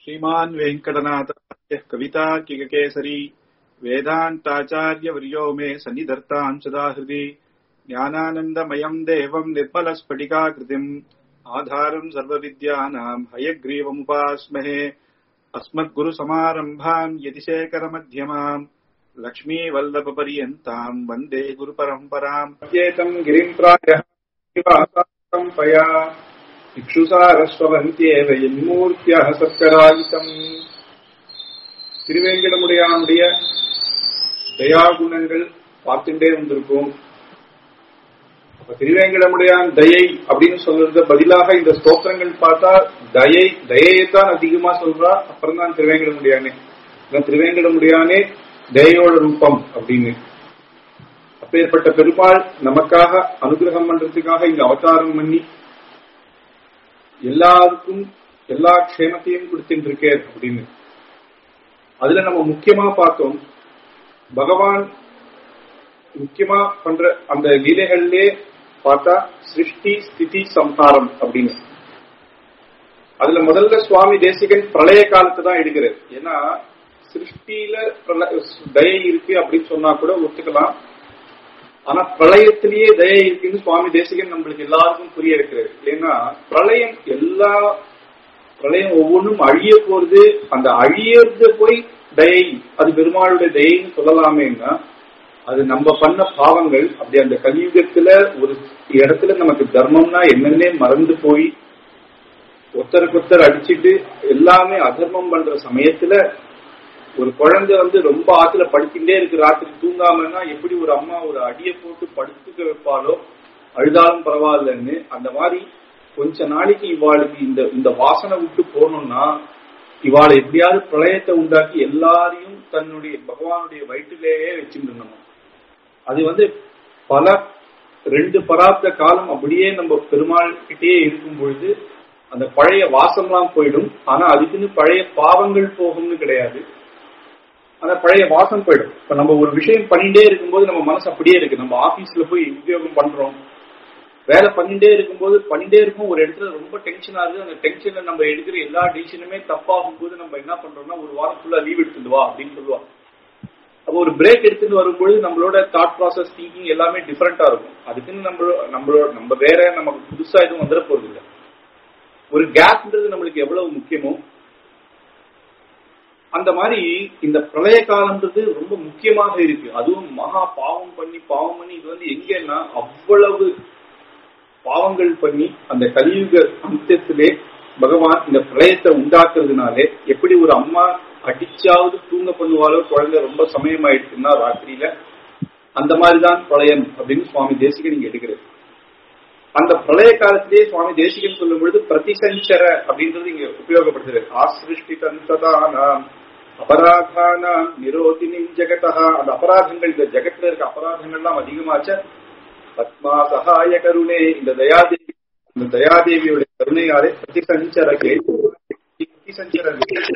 श्रीमान् वेङ्कटनाथार्यः कवितार्किककेसरी वेदान्ताचार्यवर्यो मे सन्निधत्ताम् सदा हृदि ज्ञानानन्दमयम् देवम् निर्मलस्फटिकाकृतिम् आधारम् सर्वविद्यानाम् हयग्रीवमुपास्महे अस्मद्गुरुसमारम्भाम् यतिशेखरमध्यमाम् लक्ष्मीवल्लभपर्यन्ताम् वन्दे गुरुपरम्पराम् चेतम् गिरिम् प्रायः निवासाम् पया இக்ஷுசாரஸ்வவந்தியேவ என்மூர்த்தியாக சத்கராயிதம் திருவேங்கடமுடையானுடைய தயாகுணங்கள் பார்த்துட்டே வந்திருக்கும் அப்ப திருவேங்கடமுடையான் தயை அப்படின்னு சொல்றது பதிலாக இந்த ஸ்தோத்திரங்கள் பார்த்தா தயை தயையை தான் அதிகமா சொல்றா அப்புறம் தான் திருவேங்கடமுடியானே திருவேங்கடமுடியானே தயையோட ரூபம் அப்படின்னு அப்பேற்பட்ட பெருமாள் நமக்காக அனுகிரகம் பண்றதுக்காக இங்க அவதாரம் பண்ணி எல்லாருக்கும் எல்லா க்ஷேமத்தையும் கொடுத்துட்டு இருக்கேன் அப்படின்னு அதுல நம்ம முக்கியமா பார்த்தோம் பகவான் முக்கியமா பண்ற அந்த லீலைகள்லே பார்த்தா சிருஷ்டி ஸ்திதி சம்ஹாரம் அப்படின்னு அதுல முதல்ல சுவாமி தேசிகன் பிரளய காலத்தை தான் எடுக்கிறார் ஏன்னா சிருஷ்டியில தயை இருக்கு அப்படின்னு சொன்னா கூட ஒத்துக்கலாம் ஆனா பிரளயத்திலேயே தயை இருக்குன்னு சுவாமி தேசிகன் நம்மளுக்கு எல்லாருக்கும் புரிய இருக்கிறது ஏன்னா பிரளயம் எல்லா பிரளயம் ஒவ்வொன்றும் அழிய போறது அந்த அழியறத போய் தயை அது பெருமாளுடைய தயைன்னு சொல்லலாமேன்னா அது நம்ம பண்ண பாவங்கள் அப்படி அந்த கலியுகத்துல ஒரு இடத்துல நமக்கு தர்மம்னா என்னன்னே மறந்து போய் ஒருத்தருக்கொத்தர் அடிச்சுட்டு எல்லாமே அதர்மம் பண்ற சமயத்துல ஒரு குழந்தை வந்து ரொம்ப ஆத்துல படுத்திட்டே இருக்கு ராத்திரி தூங்காமன்னா எப்படி ஒரு அம்மா ஒரு அடிய போட்டு படுத்துக்க வைப்பாலோ அழுதாலும் பரவாயில்லன்னு அந்த மாதிரி கொஞ்ச நாளைக்கு இவாளுக்கு இந்த இந்த வாசனை விட்டு போகணும்னா இவாளை எப்படியாவது பிரளயத்தை உண்டாக்கி எல்லாரையும் தன்னுடைய பகவானுடைய வயிற்றிலேயே வச்சிருந்தோம் அது வந்து பல ரெண்டு பராப்த காலம் அப்படியே நம்ம பெருமாள் கிட்டேயே இருக்கும் பொழுது அந்த பழைய வாசம்லாம் போயிடும் ஆனா அதுக்குன்னு பழைய பாவங்கள் போகும்னு கிடையாது அந்த பழைய வாசம் போயிடும் இப்ப நம்ம ஒரு விஷயம் பண்ணிட்டே இருக்கும்போது நம்ம மனசு அப்படியே இருக்கு நம்ம ஆபீஸ்ல போய் உத்தியோகம் பண்றோம் வேலை பண்ணிட்டே இருக்கும்போது பண்ணிட்டே இருக்கும் ஒரு இடத்துல ரொம்ப டென்ஷன் ஆகுது அந்த டென்ஷன்ல நம்ம எடுக்கிற எல்லா டெசிஷனுமே தப்பாகும் போது நம்ம என்ன பண்றோம்னா ஒரு வாரம் ஃபுல்லா லீவ் எடுத்துட்டு வா அப்படின்னு சொல்லுவாங்க அப்போ ஒரு பிரேக் எடுத்துட்டு வரும்பொழுது நம்மளோட தாட் ப்ராசஸ் திங்கிங் எல்லாமே டிஃப்ரெண்டா இருக்கும் அதுக்குன்னு நம்ம நம்மளோட நம்ம வேற நமக்கு புதுசா எதுவும் வந்துட போறது இல்லை ஒரு கேப்ன்றது நம்மளுக்கு எவ்வளவு முக்கியமோ அந்த மாதிரி இந்த பிரளய காலம்ன்றது ரொம்ப முக்கியமாக இருக்கு அதுவும் மகா பாவம் பண்ணி பாவம் பண்ணி இது வந்து எங்கன்னா அவ்வளவு பாவங்கள் பண்ணி அந்த கலியுக அந்தத்திலே பகவான் இந்த பிரளயத்தை உண்டாக்குறதுனாலே எப்படி ஒரு அம்மா அடிச்சாவது தூங்க பண்ணுவாலோ குழந்தை ரொம்ப சமயம் ஆயிடுச்சுன்னா ராத்திரியில அந்த மாதிரிதான் பிரளயம் அப்படின்னு சுவாமி தேசிகன் இங்க எடுக்கிறது அந்த பிரளய காலத்திலேயே சுவாமி தேசிகன் சொல்லும் பொழுது பிரதிசஞ்சர அப்படின்றது இங்க உபயோகப்படுத்துறது ஆசிருஷ்டி தந்ததானாம் அபராதானாம் நிரோதினிம் ஜெகதா அந்த அபராதங்கள் இந்த ஜெகத்துல இருக்க அபராதங்கள்லாம் அதிகமாச்ச பத்மா சகாய கருணே இந்த தயாதேவி இந்த தயாதேவியுடைய கருணையாலே பிரதிசஞ்சர பிரதிசஞ்சர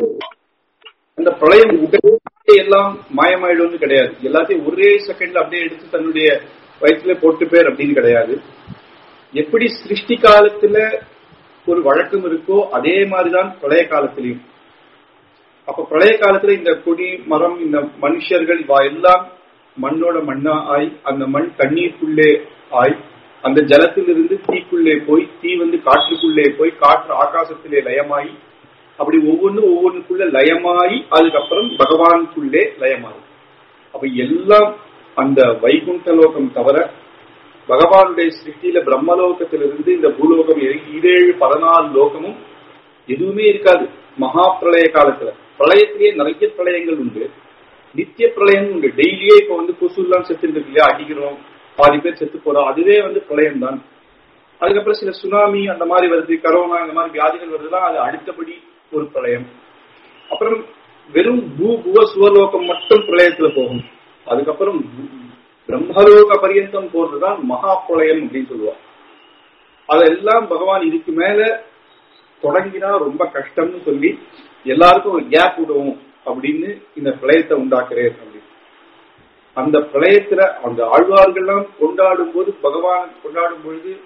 அந்த பிரளயம் உடனே எல்லாம் மாயமாயிடும்னு கிடையாது எல்லாத்தையும் ஒரே செகண்ட்ல அப்படியே எடுத்து தன்னுடைய வயிற்றுல போட்டு பேர் அப்படின்னு கிடையாது எப்படி சிருஷ்டி காலத்துல ஒரு வழக்கம் இருக்கோ அதே மாதிரிதான் பிரளய காலத்திலையும் அப்ப பிரளய காலத்துல இந்த கொடி மரம் இந்த மனுஷர்கள் இவா எல்லாம் மண்ணோட மண்ணா ஆய் அந்த மண் தண்ணீருக்குள்ளே ஆய் அந்த ஜலத்திலிருந்து தீக்குள்ளே போய் தீ வந்து காற்றுக்குள்ளே போய் காற்று ஆகாசத்திலே லயமாயி அப்படி ஒவ்வொன்றும் ஒவ்வொன்றுக்குள்ள லயமாயி அதுக்கப்புறம் பகவானுக்குள்ளே லயமாகும் அப்ப எல்லாம் அந்த வைகுண்ட லோகம் தவிர பகவானுடைய சிருஷ்டியில பிரம்மலோகத்திலிருந்து இந்த பூலோகம் ஈரேழு பதினாலு லோகமும் எதுவுமே இருக்காது மகா பிரளய காலத்துல பிரளயத்திலேயே நிறைய பிரளயங்கள் உண்டு நித்திய பிரளயம் உண்டு டெய்லியே இப்ப வந்து கொசுலாம் செத்து இருக்கு இல்லையா அடிக்கிறோம் பாதி பேர் செத்து போறோம் அதுவே வந்து பிரளயம் தான் அதுக்கப்புறம் சில சுனாமி அந்த மாதிரி வருது கரோனா இந்த மாதிரி வியாதிகள் வருதுலாம் அது அடுத்தபடி ஒரு பிரளயம் அப்புறம் வெறும் பூ புவ சுவலோகம் மட்டும் பிரளயத்துல போகும் அதுக்கப்புறம் பிரம்மலோக பரியந்தம் போறதுதான் மகா பிரளயம் அப்படின்னு சொல்லுவார் அதெல்லாம் பகவான் இதுக்கு மேல தொடங்கினா ரொம்ப கஷ்டம்னு சொல்லி எல்லாருக்கும் ஒரு கேப் விடுவோம் அப்படின்னு இந்த பிரளயத்தை உண்டாக்குறேன் அப்படின்னு அந்த பிரளயத்துல அந்த ஆழ்வார்கள்லாம் கொண்டாடும் போது பகவான் கொண்டாடும் பொழுது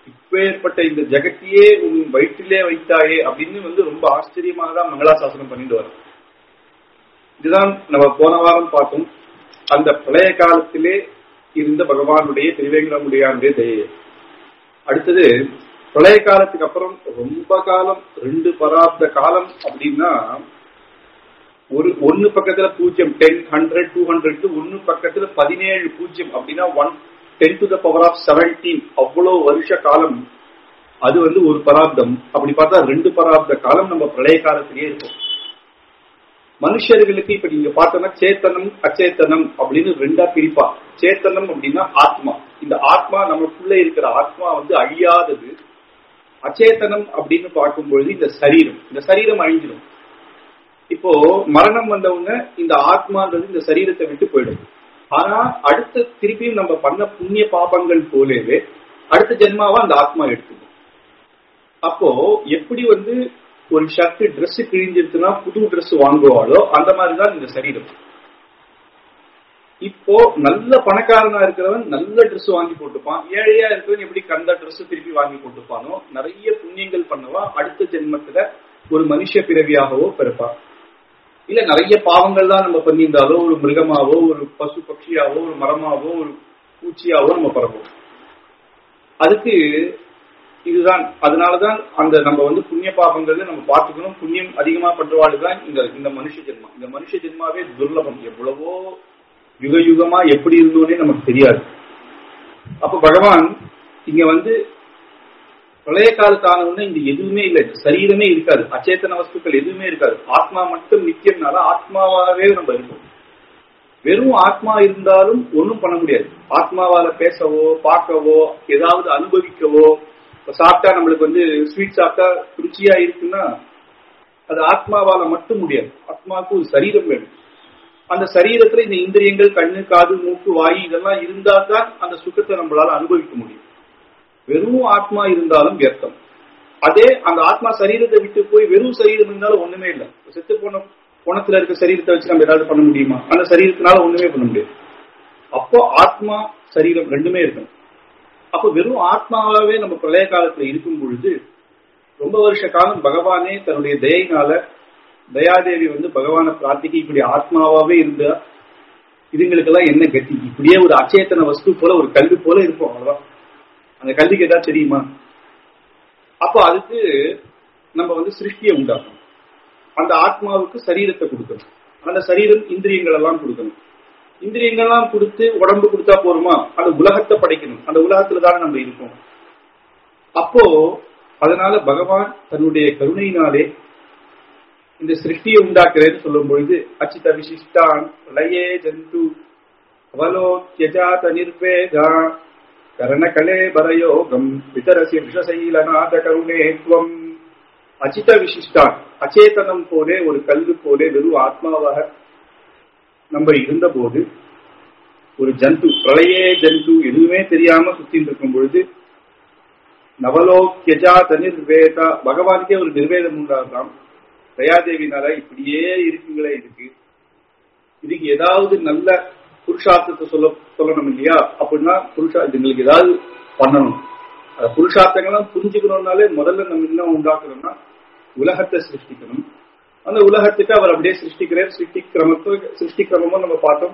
இப்பேற்பட்ட இந்த ஜெகத்தையே உன் வயிற்றிலே வைத்தாயே அப்படின்னு வந்து ரொம்ப ஆச்சரியமாக தான் மங்களாசாசனம் பண்ணிட்டு வரோம் இதுதான் நம்ம போன வாரம் பார்த்தோம் அந்த பழைய காலத்திலே இருந்த பகவானுடைய திருவேங்கடமுடியானுடைய தயை அடுத்தது பழைய காலத்துக்கு அப்புறம் ரொம்ப காலம் ரெண்டு பராப்த காலம் அப்படின்னா ஒரு ஒன்னு பக்கத்துல பூஜ்ஜியம் டென் ஹண்ட்ரட் டூ ஹண்ட்ரட் ஒன்னு பக்கத்துல பதினேழு பூஜ்ஜியம் அப்படின்னா one ten to the power of seventeen அவ்வளவு வருஷ காலம் அது வந்து ஒரு பராப்தம் அப்படி பார்த்தா ரெண்டு பராப்த காலம் நம்ம பிரளய காலத்திலேயே இருக்கும் மனுஷர்களுக்கு இப்ப நீங்க பார்த்தோம்னா சேத்தனம் அச்சேத்தனம் அப்படின்னு ரெண்டா பிரிப்பா சேத்தனம் அப்படின்னா ஆத்மா இந்த ஆத்மா நமக்குள்ள இருக்கிற ஆத்மா வந்து அழியாதது அச்சேத்தனம் அப்படின்னு பார்க்கும்பொழுது இந்த சரீரம் இந்த சரீரம் அழிஞ்சிடும் இப்போ மரணம் வந்த உடனே இந்த ஆத்மான்றது இந்த சரீரத்தை விட்டு போயிடும் ஆனா அடுத்த திருப்பியும் நம்ம பண்ண புண்ணிய பாபங்கள் போலவே அடுத்த ஜென்மாவா அந்த ஆத்மா எடுத்துக்கும் அப்போ எப்படி வந்து ஒரு ஷர்ட் ட்ரெஸ் கிழிஞ்சிருச்சுன்னா புது ட்ரெஸ் வாங்குவாளோ அந்த மாதிரிதான் இந்த சரீரம் இப்போ நல்ல பணக்காரனா இருக்கிறவன் நல்ல ட்ரெஸ் வாங்கி போட்டுப்பான் ஏழையா இருக்கிறவன் எப்படி கந்த ட்ரெஸ் திருப்பி வாங்கி போட்டுப்பானோ நிறைய புண்ணியங்கள் பண்ணவா அடுத்த ஜென்மத்துல ஒரு மனுஷ பிறவியாகவோ பிறப்பான் இல்ல நிறைய பாவங்கள் தான் நம்ம பண்ணியிருந்தாலோ ஒரு மிருகமாவோ ஒரு பசு பட்சியாவோ ஒரு மரமாவோ ஒரு பூச்சியாவோ நம்ம பிறப்போம் அதுக்கு இதுதான் அதனாலதான் அந்த நம்ம வந்து புண்ணிய பாபங்கள்ல நம்ம பார்த்துக்கணும் புண்ணியம் அதிகமா பண்றவாள் தான் இந்த இந்த மனுஷ ஜென்மா இந்த மனுஷ ஜென்மாவே துர்லபம் எவ்வளவோ யுக யுகமா எப்படி இருந்தோன்னே நமக்கு தெரியாது அப்ப பகவான் இங்க வந்து பிரளய காலத்தான உடனே இந்த எதுவுமே இல்லை சரீரமே இருக்காது அச்சேத்தன வஸ்துக்கள் எதுவுமே இருக்காது ஆத்மா மட்டும் நித்தியம்னால ஆத்மாவாகவே நம்ம இருப்போம் வெறும் ஆத்மா இருந்தாலும் ஒன்றும் பண்ண முடியாது ஆத்மாவால பேசவோ பார்க்கவோ ஏதாவது அனுபவிக்கவோ சாப்பிட்டா நம்மளுக்கு வந்து ஸ்வீட் சாப்பிட்டா ருச்சியா இருக்குன்னா அது ஆத்மாவால மட்டும் முடியாது ஆத்மாவுக்கு ஒரு சரீரம் வேணும் அந்த சரீரத்துல இந்த இந்திரியங்கள் கண்ணு காது மூக்கு வாயு இதெல்லாம் இருந்தா தான் அந்த சுகத்தை நம்மளால அனுபவிக்க முடியும் வெறும் ஆத்மா இருந்தாலும் வியர்த்தம் அதே அந்த ஆத்மா சரீரத்தை விட்டு போய் வெறும் சரீரம் இருந்தாலும் ஒண்ணுமே இல்லை செத்து போன குணத்துல இருக்க சரீரத்தை வச்சு நம்ம ஏதாவது பண்ண முடியுமா அந்த சரீரத்தினால ஒண்ணுமே பண்ண முடியாது அப்போ ஆத்மா சரீரம் ரெண்டுமே இருக்கணும் அப்போ வெறும் ஆத்மாவாவே நம்ம பிரளய காலத்துல இருக்கும் பொழுது ரொம்ப வருஷ காலம் பகவானே தன்னுடைய தயினால தயாதேவி வந்து பகவானை பிரார்த்திக்க இப்படி ஆத்மாவாவே இருந்தா இதுங்களுக்கெல்லாம் என்ன கத்தி இப்படியே ஒரு அச்சேத்தன வஸ்து போல ஒரு கல்வி போல இருப்போம் அவ்வளவுதான் அந்த கல்விக்கு ஏதாவது தெரியுமா அப்போ அதுக்கு நம்ம வந்து சிருஷ்டியை உண்டாக்கணும் அந்த ஆத்மாவுக்கு சரீரத்தை கொடுக்கணும் அந்த சரீரம் இந்திரியங்கள் எல்லாம் கொடுக்கணும் இந்திரியங்கள்லாம் கொடுத்து உடம்பு கொடுத்தா போருமா அந்த உலகத்தை படைக்கணும் அந்த உலகத்துல தானே நம்ம இருக்கோம் அப்போ அதனால பகவான் தன்னுடைய கருணையினாலே இந்த சிருஷ்டியை உண்டாக்குறேன்னு சொல்லும் பொழுது அச்சித விசிஷ்டான் லயே ஜந்து அவலோக்கியஜாத நிர்வேதா கரணகலே பரயோகம் விதரசி விஷசைலநாத கருணேத்வம் அச்சித விசிஷ்டான் அச்சேதனம் போலே ஒரு கல்வி போலே வெறும் ஆத்மாவாக நம்ம இருந்த போது ஒரு ஜந்து பிரளயே ஜந்து எதுவுமே தெரியாம சுத்தின்னு இருக்கும் பொழுது நவலோக்கியஜாத நிர்வேதா பகவானுக்கே ஒரு நிர்வேதம் உண்டாகலாம் தயாதேவினால இப்படியே இருக்குங்களே இதுக்கு இதுக்கு ஏதாவது நல்ல புருஷார்த்தத்தை சொல்ல சொல்லணும் இல்லையா அப்படின்னா புருஷா இதுங்களுக்கு ஏதாவது பண்ணணும் அந்த புருஷார்த்தங்கள்லாம் புரிஞ்சுக்கணும்னாலே முதல்ல நம்ம என்ன உண்டாக்கணும்னா உலகத்தை சிருஷ்டிக்கணும் அந்த உலகத்துக்கு அவர் அப்படியே சிருஷ்டிக்கிறார் சிருஷ்டி கிரமத்தை சிருஷ்டி கிரமமும் நம்ம பார்த்தோம்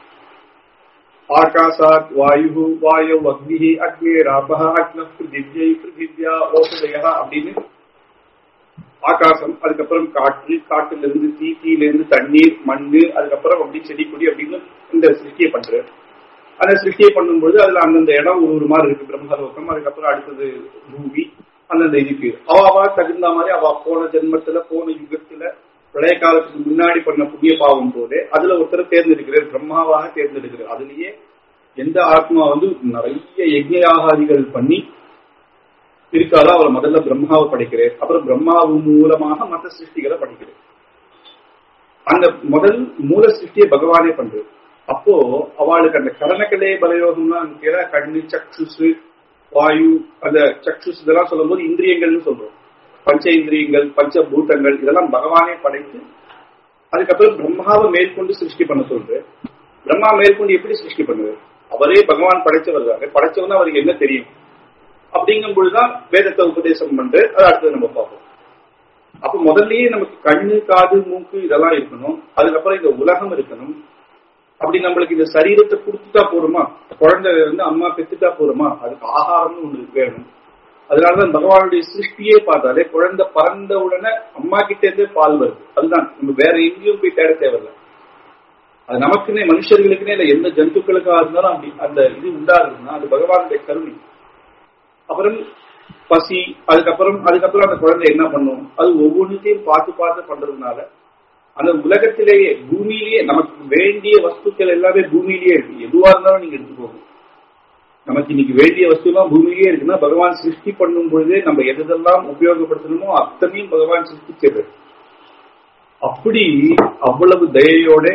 ஆகாசாத் வாயு வாயு அக்னி அக்னே ராபா அக்ன பிருத்திவியை பிருத்திவியா ஓசதயா அப்படின்னு ஆகாசம் அதுக்கப்புறம் காற்று காட்டுல இருந்து தீ தீல இருந்து தண்ணீர் மண்ணு அதுக்கப்புறம் அப்படி செடி கொடி அப்படின்னு இந்த சிருஷ்டியை பண்றாரு அந்த சிருஷ்டியை பண்ணும்போது அதுல அந்தந்த இடம் ஒரு ஒரு மாதிரி இருக்கு பிரம்மலோகம் அதுக்கப்புறம் அடுத்தது பூமி அந்தந்த இதுக்கு அவாவா தகுந்த மாதிரி அவ போன ஜென்மத்துல போன யுகத்துல பழைய காலத்துக்கு முன்னாடி பண்ண புண்ணிய பாவம் போதே அதுல ஒருத்தர் தேர்ந்தெடுக்கிறார் பிரம்மாவாக தேர்ந்தெடுக்கிறார் அதுலயே எந்த ஆத்மா வந்து நிறைய யஜ்யாகாதிகள் பண்ணி இருக்காதோ அவர் முதல்ல பிரம்மாவை படைக்கிறார் அப்புறம் பிரம்மாவு மூலமாக மற்ற சிருஷ்டிகளை படைக்கிறார் அந்த முதல் மூல சிருஷ்டியை பகவானே பண்றது அப்போ அவளுக்கு அந்த கரணக்கலே பலயோகம்னா கேட்டா கண்ணு சக்ஷுசு வாயு அந்த சக்ஷுஸ் இதெல்லாம் சொல்லும் போது இந்திரியங்கள்னு சொல்றோம் பஞ்ச இந்திரியங்கள் பஞ்ச பூதங்கள் இதெல்லாம் பகவானே படைத்து அதுக்கப்புறம் பிரம்மாவை மேற்கொண்டு சிருஷ்டி பண்ண சொல்றாரு பிரம்மா மேற்கொண்டு எப்படி சிருஷ்டி பண்ணுவார் அவரே பகவான் படைச்சவர் தானே படைச்சவனா அவருக்கு என்ன தெரியும் அப்படிங்கும் பொழுதுதான் வேதத்தை உபதேசம் பண்றது அது அடுத்தது நம்ம பார்ப்போம் அப்ப முதல்லயே நமக்கு கண்ணு காது மூக்கு இதெல்லாம் இருக்கணும் அதுக்கப்புறம் இந்த உலகம் இருக்கணும் அப்படி நம்மளுக்கு இந்த சரீரத்தை கொடுத்துட்டா போருமா குழந்தை வந்து அம்மா பெத்துட்டா போருமா அதுக்கு ஆகாரம்னு ஒண்ணு வேணும் அதனாலதான் பகவானுடைய சிருஷ்டியே பார்த்தாலே குழந்தை பறந்த உடனே அம்மா கிட்ட இருந்தே பால் வருது அதுதான் நம்ம வேற எங்கேயும் போய் தேட தேவையில்ல அது நமக்குன்னே மனுஷர்களுக்குன்னே இல்ல எந்த ஜந்துக்களுக்காக இருந்தாலும் அப்படி அந்த இது உண்டாகுதுன்னா அது பகவானுடைய கருணை அப்புறம் பசி அதுக்கப்புறம் அதுக்கப்புறம் அந்த குழந்தை என்ன பண்ணும் அது ஒவ்வொன்றுத்தையும் பார்த்து பார்த்து பண்றதுனால அந்த உலகத்திலேயே பூமியிலேயே நமக்கு வேண்டிய வஸ்துக்கள் எல்லாமே பூமியிலேயே இருக்கு எதுவா இருந்தாலும் நீங்க எடுத்துக்கோங்க நமக்கு இன்னைக்கு வேண்டிய வஸ்து எல்லாம் பூமியிலேயே இருக்குன்னா பகவான் சிருஷ்டி பண்ணும் பொழுதே நம்ம எதெல்லாம் உபயோகப்படுத்தணுமோ அத்தனையும் பகவான் சிருஷ்டிச்சது அப்படி அவ்வளவு தயையோட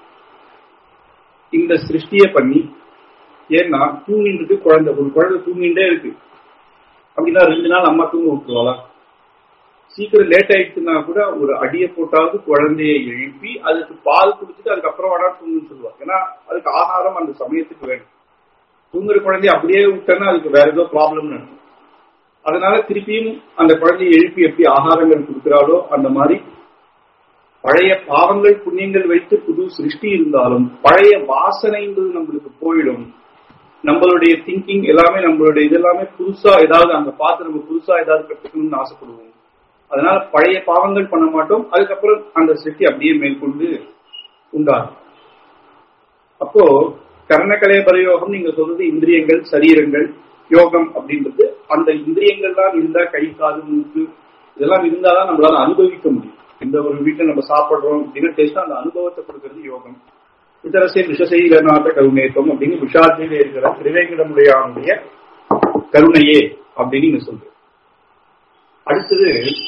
இந்த சிருஷ்டியை பண்ணி ஏன்னா தூங்கிட்டு குழந்தை ஒரு குழந்தை தூங்கிட்டே இருக்கு அப்படின்னா ரெண்டு நாள் அம்மா தூங்க விட்டுருவாளா சீக்கிரம் லேட் ஆயிடுச்சுன்னா கூட ஒரு அடியை போட்டாவது குழந்தையை எழுப்பி அதுக்கு பால் குடிச்சிட்டு அதுக்கப்புறம் வேணா தூங்குன்னு சொல்லுவாங்க ஏன்னா அதுக்கு ஆகாரம் அந்த சமயத்துக்கு வேணும் தூங்குற குழந்தைய அப்படியே விட்டோன்னா அதுக்கு வேற ஏதோ ப்ராப்ளம் நடக்கும் அதனால திருப்பியும் அந்த குழந்தையை எழுப்பி எப்படி ஆகாரங்கள் கொடுக்கிறாளோ அந்த மாதிரி பழைய பாவங்கள் புண்ணியங்கள் வைத்து புது சிருஷ்டி இருந்தாலும் பழைய வாசனைன்றது நம்மளுக்கு போயிடும் நம்மளுடைய திங்கிங் எல்லாமே நம்மளுடைய இதெல்லாமே புதுசா ஏதாவது அங்க பார்த்து நம்ம புதுசா ஏதாவது கற்றுக்கணும்னு ஆசைப்படுவோம் அதனால பழைய பாவங்கள் பண்ண மாட்டோம் அதுக்கப்புறம் அந்த சிருஷ்டி அப்படியே மேற்கொண்டு உண்டாகும் அப்போ கர்ணக்கலை பரயோகம் நீங்க சொல்றது இந்திரியங்கள் சரீரங்கள் யோகம் அப்படின்றது அந்த இந்திரியங்கள் தான் இருந்தா கை காது மூக்கு இதெல்லாம் இருந்தாதான் நம்மளால அனுபவிக்க முடியும் இந்த ஒரு வீட்டை நம்ம சாப்பிடுறோம் அப்படின்னு டேஸ்ட் அந்த அனுபவத்தை கொடுக்கறது யோகம் இதரசே விஷசைலநாத கருணேத்தம் அப்படின்னு விஷாத்தியில இருக்கிற திருவேங்கடமுடையானுடைய கருணையே அப்படின்னு நீங்க சொல்ற அடுத்தது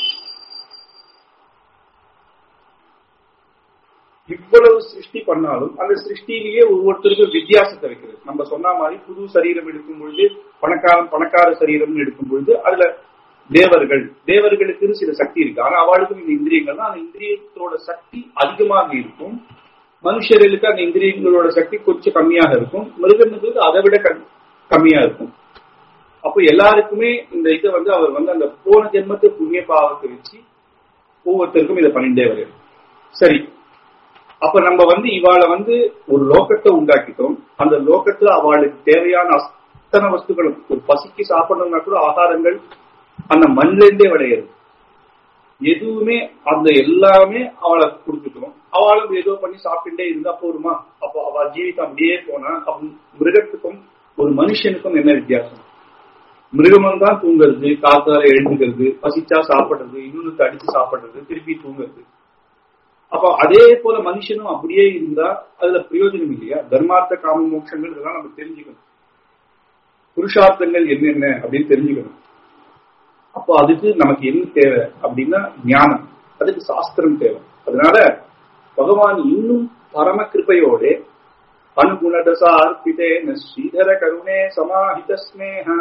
இவ்வளவு சிருஷ்டி பண்ணாலும் அந்த சிருஷ்டியிலேயே ஒவ்வொருத்தருக்கும் வித்தியாசத்தை வைக்கிறது நம்ம சொன்ன மாதிரி புது சரீரம் எடுக்கும் பொழுது பணக்காரன் பணக்கார சரீரம் எடுக்கும் பொழுது அதுல தேவர்கள் தேவர்களுக்கு சில சக்தி இருக்கு ஆனா அவளுக்கும் இந்த இந்திரியங்கள் தான் அந்த இந்திரியத்தோட சக்தி அதிகமாக இருக்கும் மனுஷர்களுக்கு அந்த இந்திரியங்களோட சக்தி கொஞ்சம் கம்மியாக இருக்கும் மிருகங்களுக்கு அதை விட கம்மியா இருக்கும் அப்போ எல்லாருக்குமே இந்த இதை வந்து அவர் வந்து அந்த போன ஜென்மத்தை புண்ணிய பாவத்தை வச்சு ஒவ்வொருத்தருக்கும் இதை பண்ணிட்டே வருது சரி அப்ப நம்ம வந்து இவாளை வந்து ஒரு லோக்கத்தை உண்டாக்கிட்டோம் அந்த லோக்கத்துல அவளுக்கு தேவையான அத்தனை வஸ்துகளும் ஒரு பசிக்கு சாப்பிடணும்னா கூட ஆகாரங்கள் அந்த மண்ல இருந்தே விளையாது எதுவுமே அந்த எல்லாமே அவளை கொடுத்துட்டோம் அவளும் ஏதோ பண்ணி சாப்பிட்டுட்டே இருந்தா போருமா அப்போ அவ ஜீவிதம் அப்படியே போனா மிருகத்துக்கும் ஒரு மனுஷனுக்கும் என்ன வித்தியாசம் மிருகமும் தான் தூங்குறது காத்தால எழுந்துக்கிறது பசிச்சா சாப்பிடுறது இன்னொன்னு அடிச்சு சாப்பிடுறது திருப்பி தூங்குறது அப்ப அதே போல மனுஷனும் அப்படியே இருந்தா அதுல பிரயோஜனம் இல்லையா தர்மார்த்த காம மோட்சங்கள் இதெல்லாம் நம்ம தெரிஞ்சுக்கணும் புருஷார்த்தங்கள் என்னென்ன அப்படின்னு தெரிஞ்சுக்கணும் அப்போ அதுக்கு நமக்கு என்ன தேவை அப்படின்னா ஞானம் அதுக்கு சாஸ்திரம் தேவை அதனால பகவான் இன்னும் பரம கிருப்பையோட அனுகுணதசா அர்ப்பிதேன ஸ்ரீதர கருணே சமாஹித ஸ்னேகா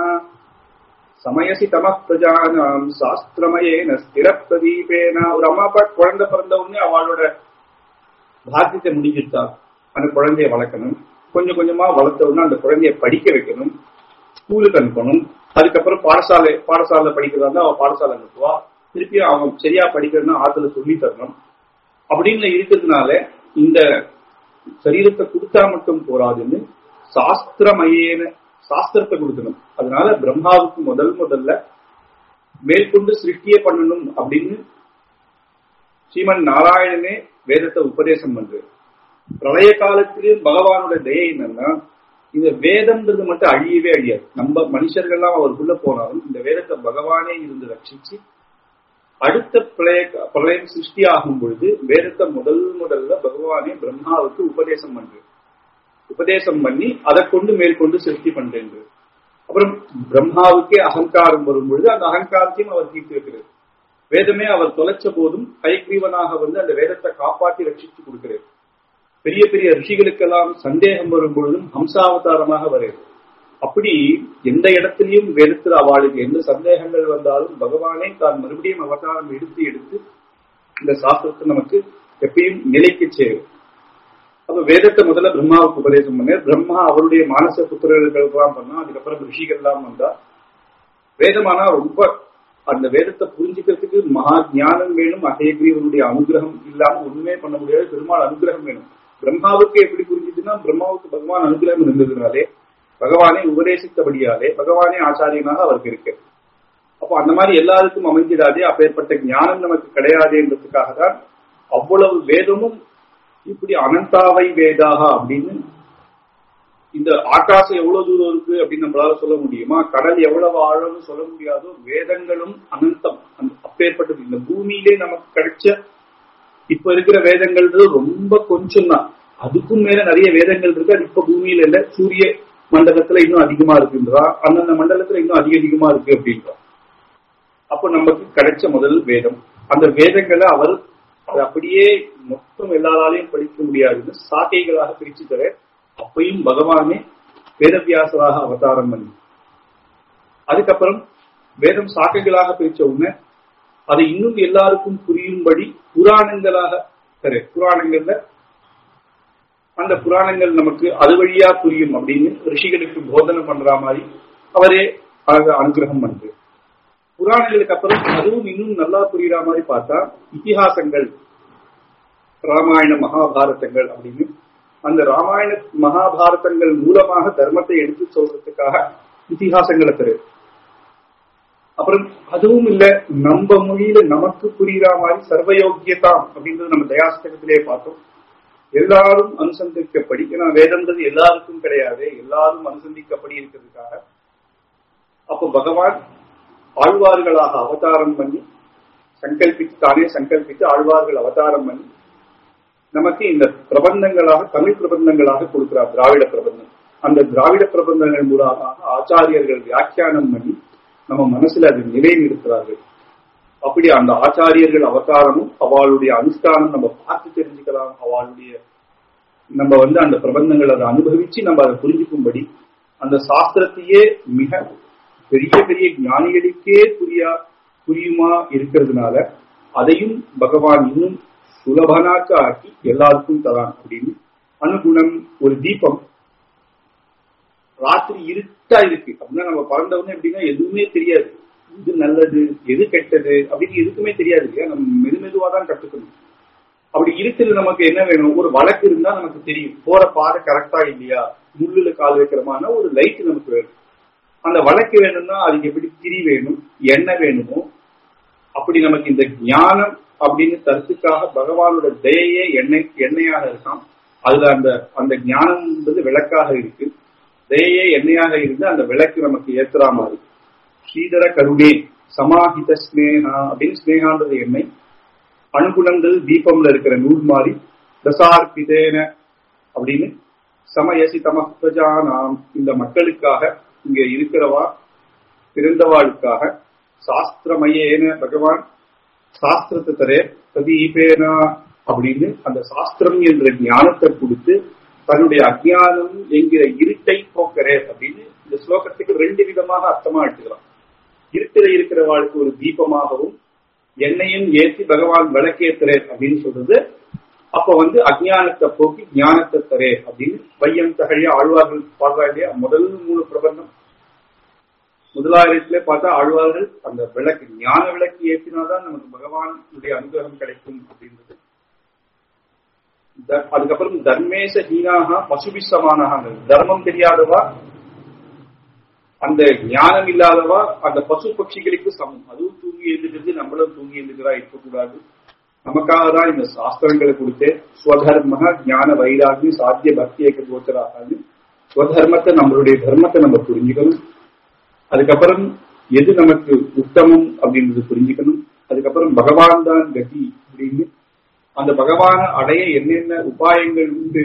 சமயசி தம பிரஜானாம் சாஸ்திரமயேன ஸ்திர பிரதீபேன ஒரு அம்மா அப்பா குழந்தை பிறந்த உடனே அவளோட பாக்கியத்தை முடிஞ்சிட்டா அந்த குழந்தைய வளர்க்கணும் கொஞ்சம் கொஞ்சமா வளர்த்த உடனே அந்த குழந்தைய படிக்க வைக்கணும் ஸ்கூலுக்கு அனுப்பணும் அதுக்கப்புறம் பாடசாலை பாடசாலை படிக்கிறதா இருந்தா அவன் பாடசாலை அனுப்புவா திருப்பி அவன் சரியா படிக்கிறதுனா ஆத்துல சொல்லி தரணும் அப்படின்னு இருக்கிறதுனால இந்த சரீரத்தை கொடுத்தா மட்டும் போராதுன்னு சாஸ்திரமயேன சாஸ்திரத்தை கொடுக்கணும் அதனால பிரம்மாவுக்கு முதல் முதல்ல மேற்கொண்டு சிருஷ்டிய பண்ணணும் அப்படின்னு ஸ்ரீமன் நாராயணனே வேதத்தை உபதேசம் பண்றது பிரளய காலத்திலே பகவானோட தயை என்னன்னா இந்த வேதம்ன்றது மட்டும் அழியவே அழியாது நம்ம மனுஷர்கள்லாம் அவருக்குள்ள போனாலும் இந்த வேதத்தை பகவானே இருந்து ரட்சிச்சு அடுத்த பிரளய பிரளயம் சிருஷ்டி ஆகும் பொழுது வேதத்தை முதல் முதல்ல பகவானே பிரம்மாவுக்கு உபதேசம் பண்றது உபதேசம் பண்ணி அதை கொண்டு மேற்கொண்டு சிருஷ்டி பண்றேன் அப்புறம் பிரம்மாவுக்கே அகங்காரம் வரும் பொழுது அந்த அகங்காரத்தையும் அவர் தீர்த்து வைக்கிறார் வேதமே அவர் தொலைச்ச போதும் கைக்ரீவனாக வந்து அந்த வேதத்தை காப்பாற்றி ரட்சித்து கொடுக்கிறார் பெரிய பெரிய ரிஷிகளுக்கெல்லாம் சந்தேகம் வரும் பொழுதும் ஹம்சாவதாரமாக வருகிறது அப்படி எந்த இடத்திலையும் வேதத்தில் அவளுக்கு எந்த சந்தேகங்கள் வந்தாலும் பகவானே தான் மறுபடியும் அவதாரம் எடுத்து எடுத்து இந்த சாஸ்திரத்தை நமக்கு எப்பயும் நிலைக்கு சேரும் அப்ப வேதத்தை முதல்ல பிரம்மாவுக்கு உபதேசம் பண்ண பிரம்மா அவருடைய மானச புத்திரர்களுக்கெல்லாம் பண்ணா அதுக்கப்புறம் ரிஷிகள் எல்லாம் வந்தா வேதமானா ரொம்ப அந்த வேதத்தை புரிஞ்சுக்கிறதுக்கு மகா ஞானம் வேணும் அசேகிரியவனுடைய அனுகிரகம் இல்லாம ஒண்ணுமே பண்ண முடியாது பெருமாள் அனுகிரகம் வேணும் பிரம்மாவுக்கு எப்படி புரிஞ்சுதுன்னா பிரம்மாவுக்கு பகவான் அனுகிரகம் இருந்ததுனாலே பகவானை உபதேசித்தபடியாலே பகவானே ஆச்சாரியனாக அவருக்கு இருக்கு அப்போ அந்த மாதிரி எல்லாருக்கும் அமைஞ்சிடாதே அப்பேற்பட்ட ஞானம் நமக்கு கிடையாதுன்றதுக்காக தான் அவ்வளவு வேதமும் இப்படி அனந்தாவை வேதாக அப்படின்னு இந்த ஆகாசம் எவ்வளவு தூரம் இருக்கு அப்படின்னு நம்மளால சொல்ல முடியுமா கடல் எவ்வளவு ஆழம்னு சொல்ல முடியாதோ வேதங்களும் அனந்தம் அந்த அப்பேற்பட்டது இந்த பூமியிலே நமக்கு கிடைச்ச இப்ப இருக்கிற வேதங்கள்ன்றது ரொம்ப கொஞ்சம் தான் அதுக்கும் மேல நிறைய வேதங்கள் இருக்கு அது இப்ப பூமியில இல்ல சூரிய மண்டலத்துல இன்னும் அதிகமா இருக்குன்றா அந்தந்த மண்டலத்துல இன்னும் அதிக அதிகமா இருக்கு அப்படின்றா அப்போ நமக்கு கிடைச்ச முதல் வேதம் அந்த வேதங்களை அவர் அது அப்படியே மொத்தம் எல்லாராலையும் படிக்க முடியாதுன்னு சாக்கைகளாக பிரிச்சு தர அப்பையும் பகவானே வேதவியாசராக அவதாரம் பண்ணி அதுக்கப்புறம் வேதம் சாக்கைகளாக பிரிச்ச உடனே அதை இன்னும் எல்லாருக்கும் புரியும்படி புராணங்களாக தர புராணங்கள்ல அந்த புராணங்கள் நமக்கு அது வழியா புரியும் அப்படின்னு ரிஷிகளுக்கு போதனை பண்ற மாதிரி அவரே அனுகிரகம் பண்றது புராணங்களுக்கு அப்புறம் அதுவும் இன்னும் நல்லா புரியுற மாதிரி பார்த்தா இத்திஹாசங்கள் ராமாயண மகாபாரதங்கள் அப்படின்னு அந்த ராமாயண மகாபாரதங்கள் மூலமாக தர்மத்தை எடுத்து சொல்றதுக்காக இத்திஹாசங்களை தரு அப்புறம் அதுவும் இல்ல நம்ம மொழியில நமக்கு புரியுற மாதிரி சர்வயோக்கியதாம் அப்படின்றது நம்ம தயாஸ்தகத்திலே பார்த்தோம் எல்லாரும் அனுசந்திக்கப்படி ஏன்னா வேதம்ன்றது எல்லாருக்கும் கிடையாது எல்லாரும் அனுசந்திக்கப்படி இருக்கிறதுக்காக அப்போ பகவான் ஆழ்வார்களாக அவதாரம் பண்ணி சங்கல்பித்து தானே சங்கல்பித்து ஆழ்வார்கள் அவதாரம் பண்ணி நமக்கு இந்த பிரபந்தங்களாக தமிழ் பிரபந்தங்களாக கொடுக்கிறார் திராவிட பிரபந்தம் அந்த திராவிட பிரபந்தங்கள் மூலமாக ஆச்சாரியர்கள் வியாக்கியானம் பண்ணி நம்ம மனசுல அது நிலைநிறுத்துறார்கள் அப்படி அந்த ஆச்சாரியர்கள் அவதாரமும் அவளுடைய அனுஷ்டானம் நம்ம பார்த்து தெரிஞ்சுக்கலாம் அவளுடைய நம்ம வந்து அந்த பிரபந்தங்கள் அதை அனுபவிச்சு நம்ம அதை புரிஞ்சுக்கும்படி அந்த சாஸ்திரத்தையே மிக பெரிய பெரிய ஞானிகளுக்கே புரியா புரியுமா இருக்கிறதுனால அதையும் பகவான் இன்னும் சுலபனாக்க ஆக்கி எல்லாருக்கும் தரான் அப்படின்னு அனுகுணம் ஒரு தீபம் ராத்திரி இருட்டா இருக்கு அப்படின்னா நம்ம பறந்தவொடனே எப்படின்னா எதுவுமே தெரியாது எது நல்லது எது கெட்டது அப்படின்னு எதுக்குமே தெரியாது இல்லையா நம்ம மெது மெதுவா தான் கத்துக்கணும் அப்படி இருக்கிறது நமக்கு என்ன வேணும் ஒரு வழக்கு இருந்தா நமக்கு தெரியும் போற பாதை கரெக்டா இல்லையா முள்ளுல கால் வைக்கிறமான ஒரு லைட் நமக்கு வேணும் அந்த வழக்கு வேணும்னா அதுக்கு எப்படி திரி வேணும் எண்ணெய் வேணுமோ அப்படி நமக்கு இந்த ஞானம் அப்படின்னு தரத்துக்காக பகவானோட தயையே எண்ணெய் எண்ணெயாக இருக்கான் அதுல அந்த அந்த ஞானம்ன்றது விளக்காக இருக்கு தயையே எண்ணெயாக இருந்து அந்த விளக்கு நமக்கு ஏத்துறா மாதிரி ஸ்ரீதர கருணே சமாஹித ஸ்னேகா அப்படின்னு ஸ்னேகான்றது எண்ணெய் அணுகுணங்கள் தீபம்ல இருக்கிற நூல் மாதிரி தசார்பிதேன அப்படின்னு சமயசி தமஸ்தஜானாம் இந்த மக்களுக்காக இங்க இருக்கிறவா பிறந்தவாளுக்காக சாஸ்திரமயேன பகவான் சாஸ்திரத்தை தரே பிரதீபேனா அப்படின்னு அந்த சாஸ்திரம் என்ற ஞானத்தை கொடுத்து தன்னுடைய அஜானம் என்கிற இருட்டை போக்கரே அப்படின்னு இந்த ஸ்லோகத்துக்கு ரெண்டு விதமாக அர்த்தமா எடுத்துக்கலாம் இருட்டில இருக்கிற வாழ்க்கை ஒரு தீபமாகவும் எண்ணெயும் ஏற்றி பகவான் விளக்கேத்துறே அப்படின்னு சொல்றது அப்ப வந்து அஜானத்தை போக்கி ஞானத்தை தரே அப்படின்னு வையம் தகழிய ஆழ்வார்கள் பாடுறா இல்லையா முதல் மூணு பிரபந்தம் முதலாயிரத்திலே பார்த்தா ஆழ்வார்கள் அந்த விளக்கு ஞான விளக்கு ஏற்றினாதான் நமக்கு பகவானுடைய அனுகிரகம் கிடைக்கும் அப்படின்றது அதுக்கப்புறம் தர்மேச ஹீனாக பசுபிசமானாக தர்மம் தெரியாதவா அந்த ஞானம் இல்லாதவா அந்த பசு பட்சிகளுக்கு சமம் அதுவும் தூங்கி எழுந்துக்கிறது நம்மளும் தூங்கி எழுந்துக்கிறா இருக்கக்கூடாது நமக்காக தான் இந்த சாஸ்திரங்களை கொடுத்து ஸ்வதர்ம ஞான வைராகி சாத்திய பக்தியக்க கோச்சராகாது ஸ்வதர்மத்தை நம்மளுடைய தர்மத்தை நம்ம புரிஞ்சுக்கணும் அதுக்கப்புறம் எது நமக்கு உத்தமம் அப்படின்றது புரிஞ்சுக்கணும் அதுக்கப்புறம் பகவான் தான் கதி அப்படின்னு அந்த பகவான அடைய என்னென்ன உபாயங்கள் உண்டு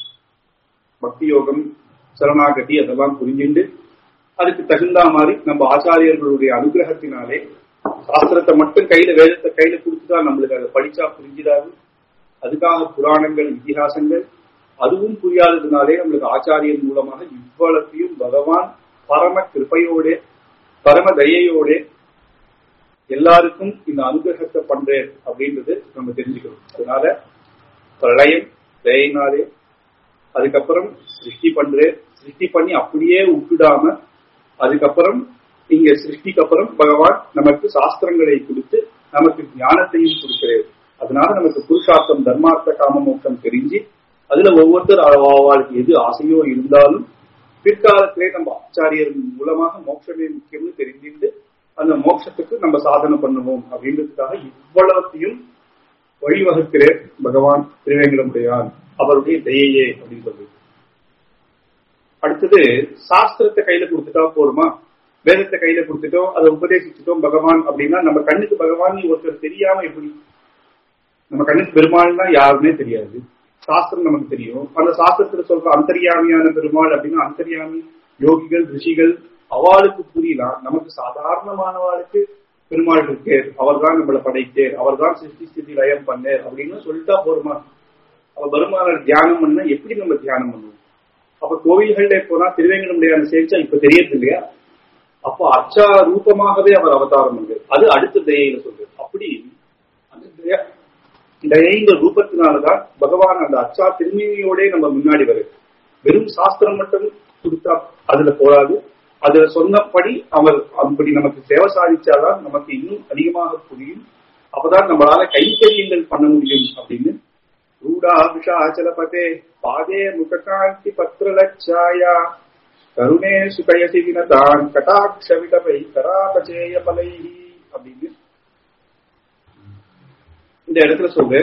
பக்தி யோகம் சரணாகதி அதெல்லாம் புரிஞ்சுண்டு அதுக்கு தகுந்த மாதிரி நம்ம ஆச்சாரியர்களுடைய அனுகிரகத்தினாலே சாஸ்திரத்தை மட்டும் கையில வேதத்தை கையில கொடுத்துதான் நம்மளுக்கு அதை படிச்சா புரிஞ்சிடாது அதுக்காக புராணங்கள் இத்திஹாசங்கள் அதுவும் புரியாததுனாலே நம்மளுக்கு ஆச்சாரியர் மூலமாக இவ்வளத்தையும் பகவான் பரம கிருப்பையோட பரம தயையோட எல்லாருக்கும் இந்த அனுகிரகத்தை பண்றேன் அப்படின்றது நம்ம தெரிஞ்சுக்கணும் அதனால பிரளயம் தயினாலே அதுக்கப்புறம் சிருஷ்டி பண்றேன் சிருஷ்டி பண்ணி அப்படியே விட்டுடாம அதுக்கப்புறம் இங்க சிருஷ்டிக்கு அப்புறம் பகவான் நமக்கு சாஸ்திரங்களை கொடுத்து நமக்கு ஞானத்தையும் கொடுக்கிறார் அதனால நமக்கு புருஷார்த்தம் தர்மார்த்த காம மோட்சம் தெரிஞ்சு அதுல ஒவ்வொருத்தர் அவளுக்கு எது ஆசையோ இருந்தாலும் பிற்காலத்திலே நம்ம ஆச்சாரியர் மூலமாக மோட்சமே முக்கியம்னு தெரிஞ்சிருந்து அந்த மோட்சத்துக்கு நம்ம சாதனை பண்ணுவோம் அப்படின்றதுக்காக இவ்வளவுத்தையும் வழிவகுக்கிறேன் பகவான் திருவேங்கடமுடையான் அவருடைய தயையே அப்படின்னு சொல்லி அடுத்தது சாஸ்திரத்தை கையில கொடுத்துட்டா போருமா வேதத்தை கையில கொடுத்துட்டோம் அதை உபதேசிச்சுட்டோம் பகவான் அப்படின்னா நம்ம கண்ணுக்கு பகவான் ஒருத்தர் தெரியாம எப்படி நம்ம கண்ணுக்கு பெருமாள்னா யாருமே தெரியாது சாஸ்திரம் நமக்கு தெரியும் அந்த சாஸ்திரத்துல சொல்ற அந்தரியாமியான பெருமாள் அப்படின்னா அந்தரியாமி யோகிகள் ரிஷிகள் அவளுக்கு புரியலாம் நமக்கு சாதாரணமானவாளுக்கு பெருமாள் இருக்கு அவர் தான் நம்மளை படைத்தேர் அவர் தான் சிருஷ்டி ஸ்திதி லயம் பண்ணேர் அப்படின்னு சொல்லிட்டா போருமா அவ பெருமாள் தியானம் பண்ண எப்படி நம்ம தியானம் பண்ணுவோம் அப்ப கோவில்கள்ல போனா திருவேங்கடமுடியான சேர்ச்சா இப்ப தெரியறது இல்லையா அப்போ அச்சா ரூபமாகவே அவர் அவதாரம் பண்ணு அது அடுத்த தயையில சொல்றது அப்படி அந்த தயா தயைங்கிற ரூபத்தினாலதான் பகவான் அந்த அச்சா திருமணியோட நம்ம முன்னாடி வருது வெறும் சாஸ்திரம் மட்டும் கொடுத்தா அதுல போகாது அதுல சொன்னபடி அவர் அப்படி நமக்கு சேவை சாதிச்சாதான் நமக்கு இன்னும் அதிகமாக புரியும் அப்பதான் நம்மளால கைத்தறியங்கள் பண்ண முடியும் அப்படின்னு ரூடாபிஷாச்சலபதே பாதே முககாந்தி பத்ரலட்சாயா கருணே சுகயசி வினதான் கட்டாட்ச விடவை கராபச்சேய பலை அப்படின்னு இந்த இடத்துல சொல்லு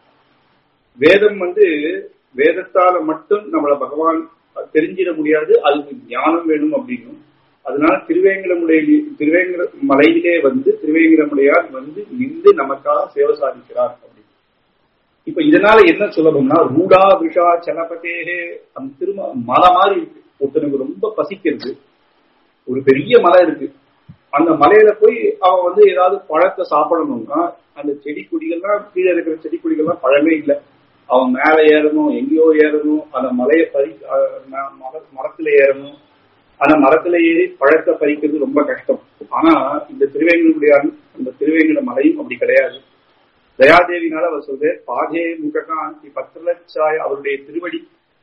வேதம் வந்து வேதத்தால மட்டும் நம்மள பகவான் தெரிஞ்சிட முடியாது அதுக்கு ஞானம் வேணும் அப்படின்னும் அதனால திருவேங்கடமுடைய திருவேங்கட மலையிலே வந்து திருவேங்கடமுடையார் வந்து நின்று நமக்காக சேவை சாதிக்கிறார் அப்படின்னு இப்ப இதனால என்ன சுலபம்னா ரூடா விஷா சலபதேகே அந்த திரும மலை மாதிரி இருக்கு ஒருத்தனுக்கு ரொம்ப பசிக்கிறது ஒரு பெரிய மலை இருக்கு அந்த மலையில போய் அவன் வந்து ஏதாவது பழத்தை சாப்பிடணும்னா அந்த செடி கொடிகள்லாம் கீழே இருக்கிற செடி கொடிகள்லாம் பழமே இல்லை அவன் மேல ஏறணும் எங்கேயோ ஏறணும் அந்த மலையை பறி மரத்துல ஏறணும் ஆனா மரத்துல ஏறி பழத்தை பறிக்கிறது ரொம்ப கஷ்டம் ஆனா இந்த திருவேங்கனுடைய அந்த திருவேங்கட மலையும் அப்படி கிடையாது தயாதேவினால அவர் சொல்ற பாதே முககாந்தி பத்திரலட்சாய அவருடைய திருவடி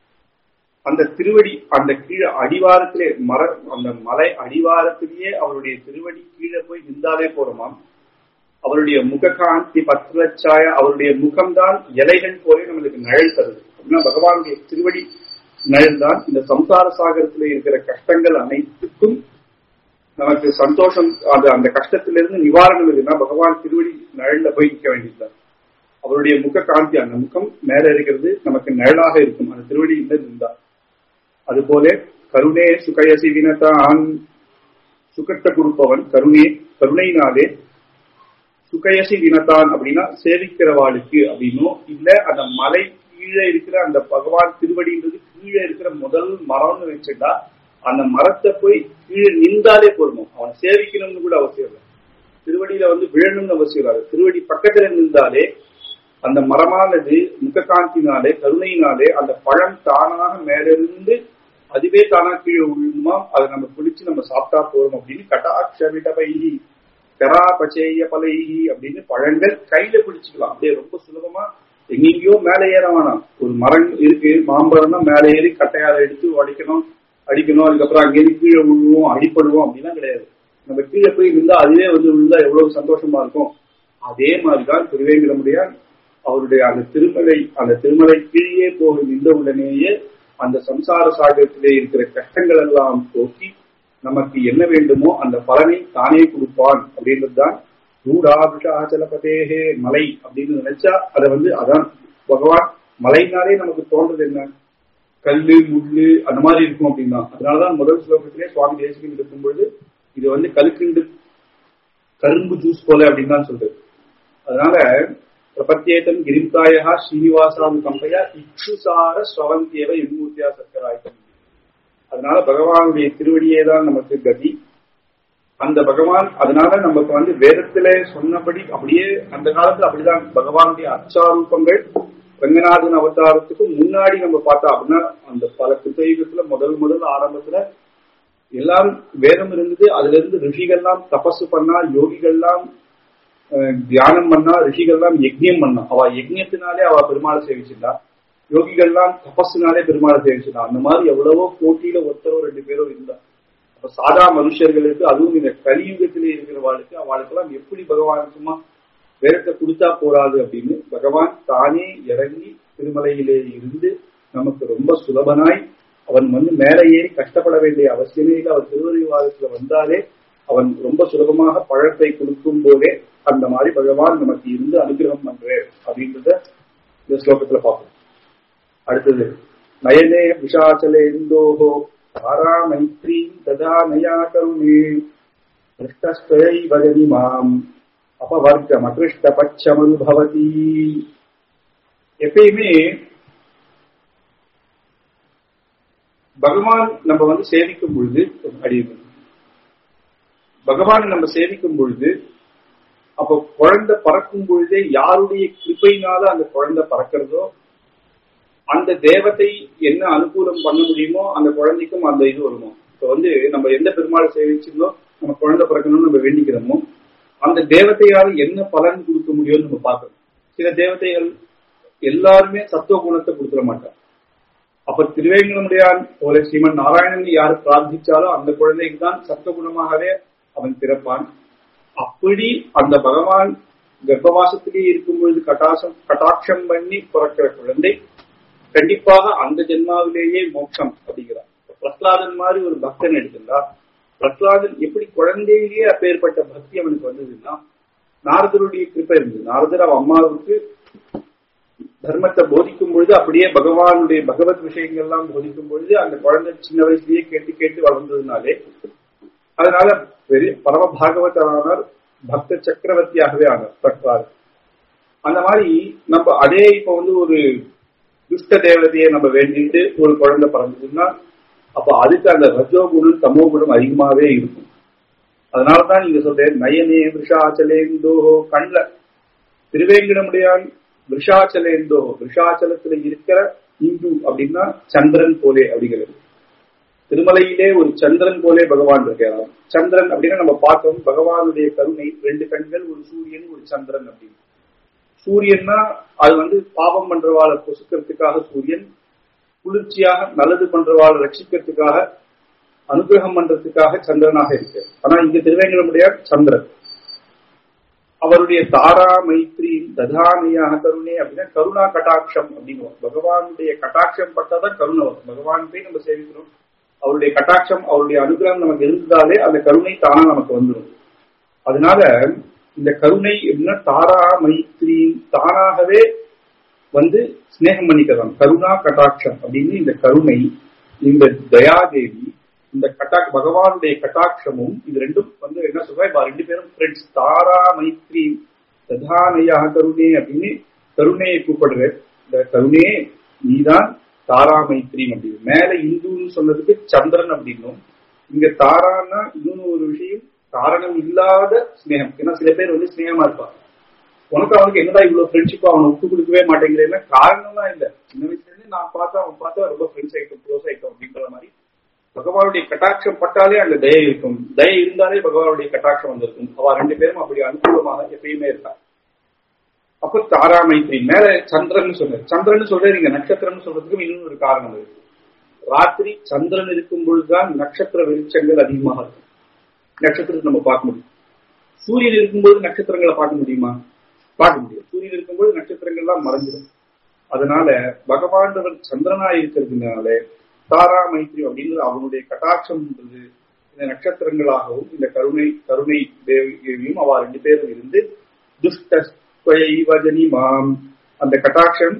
அந்த திருவடி அந்த கீழே அடிவாரத்திலே மர அந்த மலை அடிவாரத்திலேயே அவருடைய திருவடி கீழே போய் நின்றாலே போறோமாம் அவருடைய முககாந்தி பத்திரச்சாய அவருடைய முகம்தான் இலைகள் போல நம்மளுக்கு நிழல் தருது அப்படின்னா பகவானுடைய திருவடி நிழல் தான் இந்த சம்சார சாகரத்துல இருக்கிற கஷ்டங்கள் அனைத்துக்கும் நமக்கு சந்தோஷம் அது அந்த கஷ்டத்திலிருந்து நிவாரணம் இருக்குன்னா பகவான் திருவடி நிழல்ல போய் நிற்க வேண்டியதுதான் அவருடைய முக காந்தி அந்த முகம் மேல இருக்கிறது நமக்கு நிழலாக இருக்கும் அந்த திருவடி இருந்தா அதுபோல கருணே சுகயசி வினதான் சுகத்தை கொடுப்பவன் கருணே கருணையினாலே சுகயசி வினதான் அப்படின்னா சேவிக்கிறவாளுக்கு அப்படின்னும் இல்ல அந்த மலை கீழே இருக்கிற அந்த பகவான் திருவடின்றது கீழே இருக்கிற முதல் மரம்னு வச்சுட்டா அந்த மரத்தை போய் கீழே நின்றாலே போதும் அவன் சேவிக்கணும்னு கூட அவசியம் இல்லை திருவடியில வந்து விழணும்னு அவசியம் இல்லை திருவடி பக்கத்துல நின்றாலே அந்த மரமானது முககாந்தினாலே கருணையினாலே அந்த பழம் தானாக மேலிருந்து அதுவே தானா கீழே விழுமா அதை நம்ம பிடிச்சு நம்ம சாப்பிட்டா போறோம் அப்படின்னு கட்டாட்சமிடபைகி பெரா பச்சேய பலைகி அப்படின்னு பழங்கள் கையில பிடிச்சுக்கலாம் அப்படியே ரொம்ப சுலபமா எங்கெங்கயோ மேலே ஏற வேணாம் ஒரு மரம் இருக்கு மாம்பழம்னா மேலே ஏறி கட்டையால எடுத்து உடைக்கணும் அடிக்கணும் அதுக்கப்புறம் அங்கேயிருந்து கீழே விழுவோம் அடிப்படுவோம் அப்படிலாம் கிடையாது நம்ம கீழே போய் இருந்தா அதுவே வந்து விழுந்தா எவ்வளவு சந்தோஷமா இருக்கும் அதே மாதிரிதான் திருவேங்கடமுடியா அவருடைய அந்த திருமலை அந்த திருமலை கீழே போக நின்ற உடனேயே அந்த சம்சார சாகரத்திலே இருக்கிற கஷ்டங்கள் எல்லாம் போக்கி நமக்கு என்ன வேண்டுமோ அந்த பலனை தானே கொடுப்பான் அப்படின்றதுதான் ரூடாபிஷாச்சலபதேகே மலை அப்படின்னு நினைச்சா அதை வந்து அதான் பகவான் மலைனாலே நமக்கு தோன்றது என்ன கல்லு முள்ளு அந்த மாதிரி இருக்கும் அப்படின்னா அதனாலதான் முதல் ஸ்லோகத்திலே சுவாமி தேசிகன் இருக்கும் பொழுது இது வந்து கல்கிண்டு கரும்பு ஜூஸ் போல அப்படின்னு தான் சொல்றது அதனால பிரபத்தியேதம் கிரிம்காயா ஸ்ரீனிவாசாம் கம்பையா இக்ஷுசார ஸ்வவந்தியவ எண்மூர்த்தியா சக்கராயுதம் அதனால பகவானுடைய திருவடியே தான் நமக்கு கதி அந்த பகவான் அதனால நமக்கு வந்து வேதத்துல சொன்னபடி அப்படியே அந்த காலத்துல அப்படிதான் பகவானுடைய அச்சாரூபங்கள் ரங்கநாதன் அவதாரத்துக்கு முன்னாடி நம்ம பார்த்தா அப்படின்னா அந்த பல கிருத்தயுகத்துல முதல் முதல் ஆரம்பத்துல எல்லாம் வேதம் இருந்தது அதுல இருந்து ரிஷிகள்லாம் தபசு பண்ணா யோகிகள்லாம் தியானம் பண்ணா ரிஷிகள்லாம் யஜ்யம் பண்ணா அவ யஜ்யத்தினாலே அவ பெருமாளை சேவிச்சிருந்தா யோகிகள்லாம் தபஸுனாலே பெருமாளை சேவிச்சிருந்தா அந்த மாதிரி எவ்வளவோ போட்டியில ஒருத்தரோ ரெண்டு பேரோ இருந்தா அப்ப சாதா மனுஷர்களுக்கு அதுவும் இந்த கலியுகத்திலே இருக்கிறவாளுக்கு அவளுக்கெல்லாம் எப்படி பகவான் சும்மா வேரத்தை கொடுத்தா போறாது அப்படின்னு பகவான் தானே இறங்கி திருமலையிலே இருந்து நமக்கு ரொம்ப சுலபனாய் அவன் வந்து மேலே ஏறி கஷ்டப்பட வேண்டிய அவசியமே இல்லை அவர் திருவறிவாதத்துல வந்தாலே அவன் ரொம்ப சுலபமாக பழத்தை கொடுக்கும் போதே அந்த மாதிரி பகவான் நமக்கு இருந்து அனுகிரகம் பண்றேன் அப்படின்றத இந்த ஸ்லோகத்துல பார்ப்போம் அடுத்தது நயனே விஷாச்சலே இந்தோகோ தாரா மைத்ரீம் ததா நயா கருணே திருஷ்டஸ்வயைவ மாம் அபவர்க்கம் அகிருஷ்ட பட்சமனுபவதி எப்பயுமே பகவான் நம்ம வந்து சேவிக்கும் பொழுது அடியும் பகவானை நம்ம சேவிக்கும் பொழுது அப்போ குழந்தை பறக்கும் பொழுதே யாருடைய கிருப்பையினால அந்த குழந்தை பறக்கிறதோ அந்த தேவத்தை என்ன அனுகூலம் பண்ண முடியுமோ அந்த குழந்தைக்கும் அந்த இது வருமோ இப்போ வந்து நம்ம எந்த பெருமாளை சேவிச்சிருந்தோம் நம்ம குழந்தை பிறக்கணும்னு நம்ம வேண்டிக்கிறோமோ அந்த தேவதையால் என்ன பலன் கொடுக்க முடியும்னு நம்ம பார்க்கணும் சில தேவதைகள் எல்லாருமே சத்துவ குணத்தை கொடுத்துட மாட்டாங்க அப்ப திருவேங்கடமுடையான் போல ஸ்ரீமன் நாராயணன் யார் பிரார்த்திச்சாலும் அந்த குழந்தைக்கு தான் சத்துவ குணமாகவே அவன் பிறப்பான் அப்படி அந்த பகவான் கர்ப்பவாசத்திலே இருக்கும் பொழுது கட்டாசம் கட்டாட்சம் பண்ணி பிறக்கிற குழந்தை கண்டிப்பாக அந்த ஜென்மாவிலேயே மோட்சம் அப்படிங்கிறார் பிரகலாதன் மாதிரி ஒரு பக்தன் எடுத்திருந்தா பிரகலாதன் எப்படி குழந்தையிலேயே அப்பேற்பட்ட பக்தி அவனுக்கு வந்ததுன்னா நாரதருடைய கிருப்பை இருந்தது நாரதர் அவன் அம்மாவுக்கு தர்மத்தை போதிக்கும் பொழுது அப்படியே பகவானுடைய பகவத் விஷயங்கள்லாம் போதிக்கும் பொழுது அந்த குழந்தை சின்ன வயசுலயே கேட்டு கேட்டு வளர்ந்ததுனாலே அதனால பெரிய பரம பாகவதரானார் பக்த சக்கரவர்த்தியாகவே ஆனார் பிரகலாதன் அந்த மாதிரி நம்ம அதே இப்ப வந்து ஒரு துஷ்ட தேவதையை நம்ம வேண்டிட்டு ஒரு குழந்தை பிறந்ததுன்னா அப்ப அதுக்கு அந்த ரஜோகுணம் தமோ குணம் அதிகமாவே இருக்கும் அதனாலதான் நீங்க சொல்றேன் நயனே விஷாச்சலேந்தோ கண்ல திருவேங்கடமுடையான் விஷாச்சலேந்தோ விஷாச்சலத்துல இருக்கிற இந்து அப்படின்னா சந்திரன் போலே அப்படிங்கிறது திருமலையிலே ஒரு சந்திரன் போலே பகவான் இருக்கிறார் சந்திரன் அப்படின்னா நம்ம பார்த்தோம் பகவானுடைய கருணை ரெண்டு கண்கள் ஒரு சூரியன் ஒரு சந்திரன் அப்படின்னு சூரியன்னா அது வந்து பாவம் பண்றவாளை பொசுக்கிறதுக்காக சூரியன் குளிர்ச்சியாக நல்லது பண்றவாளை ரட்சிக்கிறதுக்காக அனுகிரகம் பண்றதுக்காக சந்திரனாக இருக்கு ஆனா இங்க திருவேங்கடமுடைய சந்திரன் அவருடைய தாரா மைத்ரி ததானியாக கருணை அப்படின்னா கருணா கட்டாட்சம் அப்படின்னு பகவானுடைய கட்டாட்சம் பட்டாதான் கருணை வரும் பகவான் போய் நம்ம சேவிக்கிறோம் அவருடைய கட்டாட்சம் அவருடைய அனுகிரகம் நமக்கு இருந்தாலே அந்த கருணை தானா நமக்கு வந்துடும் அதனால இந்த கருணை எப்படின்னா தாரா மைத்ரி தானாகவே வந்து ஸ்னேகம் பண்ணிக்கலாம் கருணா கட்டாட்சம் அப்படின்னு இந்த கருணை இந்த தயாதேவி இந்த கட்டாக் பகவானுடைய கட்டாட்சமும் இது ரெண்டும் வந்து என்ன சொல்றா இப்ப ரெண்டு பேரும் ஃப்ரெண்ட்ஸ் தாரா மைத்ரி ததானையாக கருணே அப்படின்னு கருணையை கூப்பிடுற இந்த கருணே நீதான் தாரா மைத்ரி அப்படின்னு மேல இந்துன்னு சொன்னதுக்கு சந்திரன் அப்படின்னும் இங்க தாரான்னா இன்னொன்னு ஒரு விஷயம் காரணம் இல்லாத ஸ்னேகம் ஏன்னா சில பேர் வந்து ஸ்னேகமா இருப்பாங்க உனக்கு அவனுக்கு என்னடா இவ்வளவு ஃப்ரெண்ட்ஷிப் அவனை விட்டு கொடுக்கவே மாட்டேங்கிறேன்னா காரணம்லாம் இல்ல சின்ன வயசுல இருந்து நான் பார்த்தா அவன் பார்த்தா ரொம்ப ஃப்ரெண்ட்ஸ் ஆயிட்டோம் க்ளோஸ் ஆயிட்டோம் அப்படின்ற மாதிரி பகவானுடைய கட்டாட்சம் பட்டாலே அந்த தயை இருக்கும் தயை இருந்தாலே பகவானுடைய கட்டாட்சம் வந்திருக்கும் அவ ரெண்டு பேரும் அப்படி அனுகூலமாக எப்பயுமே இருக்கா அப்ப தாரா மைத்ரி மேல சந்திரன் சொன்ன சந்திரன் சொல்ற நீங்க நட்சத்திரம்னு சொல்றதுக்கும் இன்னும் ஒரு காரணம் இருக்கு ராத்திரி சந்திரன் இருக்கும் பொழுதுதான் நட்சத்திர வெளிச்சங்கள் அதிகமாக இருக்கும் நட்சத்திரத்தை நம்ம பார்க்க முடியும் சூரியன் இருக்கும்போது நட்சத்திரங்களை பார்க்க முடியுமா பார்க்க முடியும் சூரியன் இருக்கும்போது நட்சத்திரங்கள்லாம் மறைஞ்சிடும் அதனால பகவான்றவர் சந்திரனா இருக்கிறதுனால தாரா மைத்ரி அப்படின்றது அவனுடைய கட்டாட்சம்ன்றது இந்த நட்சத்திரங்களாகவும் இந்த கருணை கருணை தேவியும் அவ ரெண்டு பேரும் இருந்து துஷ்டஸ்வயஜனி மாம் அந்த கட்டாட்சம்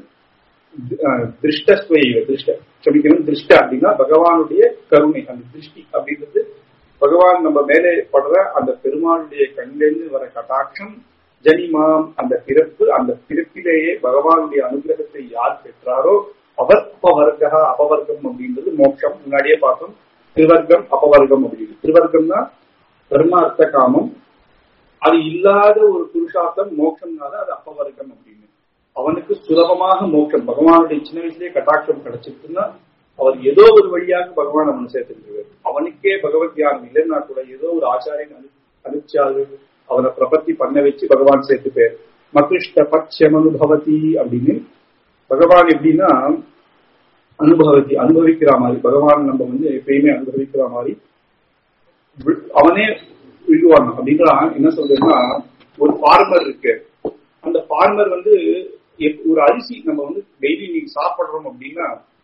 திருஷ்டஸ்வய திருஷ்ட சொல்லிக்கணும் திருஷ்ட அப்படின்னா பகவானுடைய கருணை அந்த திருஷ்டி அப்படின்றது பகவான் நம்ம மேலே படுற அந்த பெருமானுடைய கண்ணிலிருந்து வர கட்டாட்சம் ஜனிமாம் அந்த பிறப்பு அந்த பிறப்பிலேயே பகவானுடைய அனுகிரகத்தை யார் பெற்றாரோ அவர் அபவர்கா அபவர்க்கம் அப்படின்றது மோட்சம் முன்னாடியே பார்த்தோம் திருவர்க்கம் அபவர்க்கம் அப்படின்னு திருவர்க்கம்னா தர்மார்த்த காமம் அது இல்லாத ஒரு புருஷார்த்தம் மோட்சம்னால அது அப்பவர்க்கம் அப்படின்னு அவனுக்கு சுலபமாக மோட்சம் பகவானுடைய சின்ன வயசுலயே கட்டாட்சம் கிடைச்சிருக்குன்னா அவர் ஏதோ ஒரு வழியாக பகவான் அவனை சேர்த்துருக்கிறார் அவனுக்கே பகவத் தியானம் இல்லைன்னா கூட ஏதோ ஒரு ஆச்சாரியன் அனு அனுப்பிச்சாரு அவனை பிரபத்தி பண்ண வச்சு பகவான் சேர்த்து பேர் மகிருஷ்ட பட்சம் அனுபவதி அப்படின்னு பகவான் எப்படின்னா அனுபவத்தி அனுபவிக்கிற மாதிரி பகவான் நம்ம வந்து எப்பயுமே அனுபவிக்கிற மாதிரி வி- அவனே விழுவாங்க அப்படின்னா என்ன சொல்றேன்னா ஒரு ஃபார்மர் இருக்கு அந்த ஃபார்மர் வந்து எப்- ஒரு அரிசி நம்ம வந்து டெய்லி நீங்க சாப்பிடுறோம் அப்படின்னா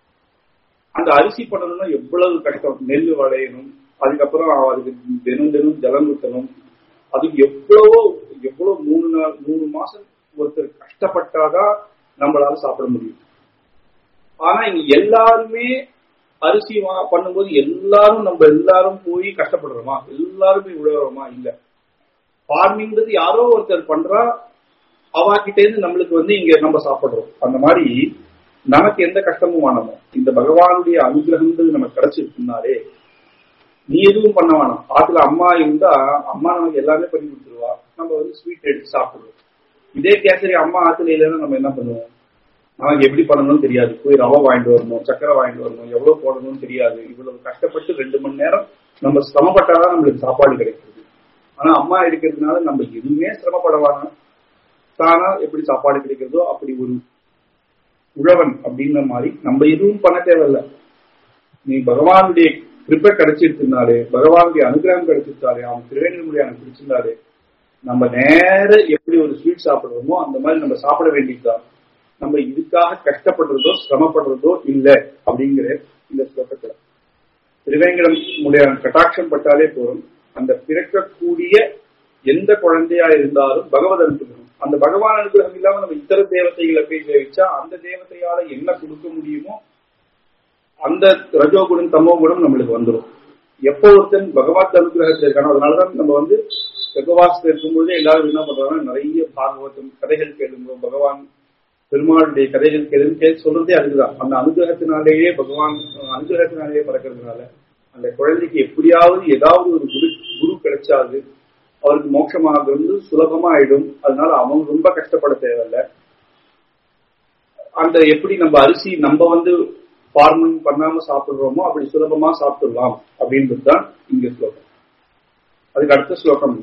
அந்த அரிசி பண்ணணும்னா எவ்வளவு கஷ்டம் நெல் விளையணும் அதுக்கப்புறம் அதுக்கு தினம் தினம் ஜலம் ஊற்றணும் அதுக்கு எவ்வளவோ எவ்வளவு மூணு நாள் மூணு மாசம் ஒருத்தர் கஷ்டப்பட்டாதான் நம்மளால சாப்பிட முடியும் ஆனா இங்க எல்லாருமே அரிசி வா- பண்ணும்போது எல்லாரும் நம்ம எல்லாரும் போய் கஷ்டப்படுறோமா எல்லாரும் போய் விழுறோமா இல்ல ஃபார்மிங்கிறது யாரோ ஒருத்தர் பண்றா அவாகிட்ட இருந்து நம்மளுக்கு வந்து இங்க நம்ம சாப்பிடுறோம் அந்த மாதிரி நமக்கு எந்த கஷ்டமும் வேணாமோ இந்த பகவானுடைய அனுகிரகம்ன்றது நமக்கு கிடைச்சிருக்குனாலே நீ எதுவும் பண்ண வேணாம் ஆத்துல அம்மா இருந்தா அம்மா நமக்கு எல்லாமே பண்ணி கொடுத்துருவா நம்ம வந்து ஸ்வீட் எடுத்து சாப்பிடுவோம் இதே கேசரி அம்மா ஆத்துல இல்லைன்னா நம்ம என்ன பண்ணுவோம் நமக்கு எப்படி பண்ணணும்னு தெரியாது போய் ரவை வாங்கிட்டு வரணும் சக்கரை வாங்கிட்டு வரணும் எவ்வளவு போடணும்னு தெரியாது இவ்வளவு கஷ்டப்பட்டு ரெண்டு மணி நேரம் நம்ம சிரமப்பட்டாதான் நம்மளுக்கு சாப்பாடு கிடைக்கிறது ஆனா அம்மா இருக்கிறதுனால நம்ம எதுவுமே சிரமப்பட வேணாம் தானா எப்படி சாப்பாடு கிடைக்கிறதோ அப்படி ஒரு உழவன் அப்படின்ற மாதிரி நம்ம எதுவும் பண்ண தேவையில்ல நீ பகவானுடைய கிருப்பை கிடைச்சிருந்தாலே பகவானுடைய அனுகிரகம் கிடைச்சிருந்தாலே அவன் திருவேங்கமுடைய எனக்கு பிடிச்சிருந்தாலே நம்ம நேர எப்படி ஒரு ஸ்வீட் சாப்பிடுறோமோ அந்த மாதிரி நம்ம சாப்பிட வேண்டியதுதான் நம்ம இதுக்காக கஷ்டப்படுறதோ சிரமப்படுறதோ இல்ல அப்படிங்கிற இந்த ஸ்லோகத்துல திருவேங்கடம் உடைய கட்டாட்சம் பட்டாலே போதும் அந்த பிறக்கக்கூடிய எந்த குழந்தையா இருந்தாலும் பகவத் அனுகிரகம் அந்த பகவான் அனுகிரகம் இல்லாம நம்ம இத்தர தேவதைகளை போய் சேவிச்சா அந்த தேவதையால என்ன கொடுக்க முடியுமோ அந்த ரஜோகுணம் தமோ குணம் நம்மளுக்கு வந்துடும் எப்போ ஒருத்தன் பகவத் அனுகிரகத்தில் இருக்கானோ அதனாலதான் நம்ம வந்து உபவாசத்தில் இருக்கும்போது எல்லாரும் என்ன பண்றாங்கன்னா நிறைய பாகவதம் கதைகள் கேளுங்க பகவான் பெருமாளுடைய கதைகள் கேளு கேள் சொல்றதே அதுக்குதான் அந்த அனுகிரகத்தினாலேயே பகவான் அனுகிரகத்தினாலேயே பறக்கிறதுனால அந்த குழந்தைக்கு எப்படியாவது ஏதாவது ஒரு குரு குரு கிடைச்சாது அவருக்கு மோட்சமாகிறது சுலபமா ஆயிடும் அதனால அவன் ரொம்ப கஷ்டப்பட தேவையில்ல அந்த எப்படி நம்ம அரிசி நம்ம வந்து ஃபார்மிங் பண்ணாம சாப்பிடுறோமோ அப்படி சுலபமா சாப்பிடலாம் அப்படின்றது தான் இங்க ஸ்லோகம் அதுக்கு அடுத்த ஸ்லோகம்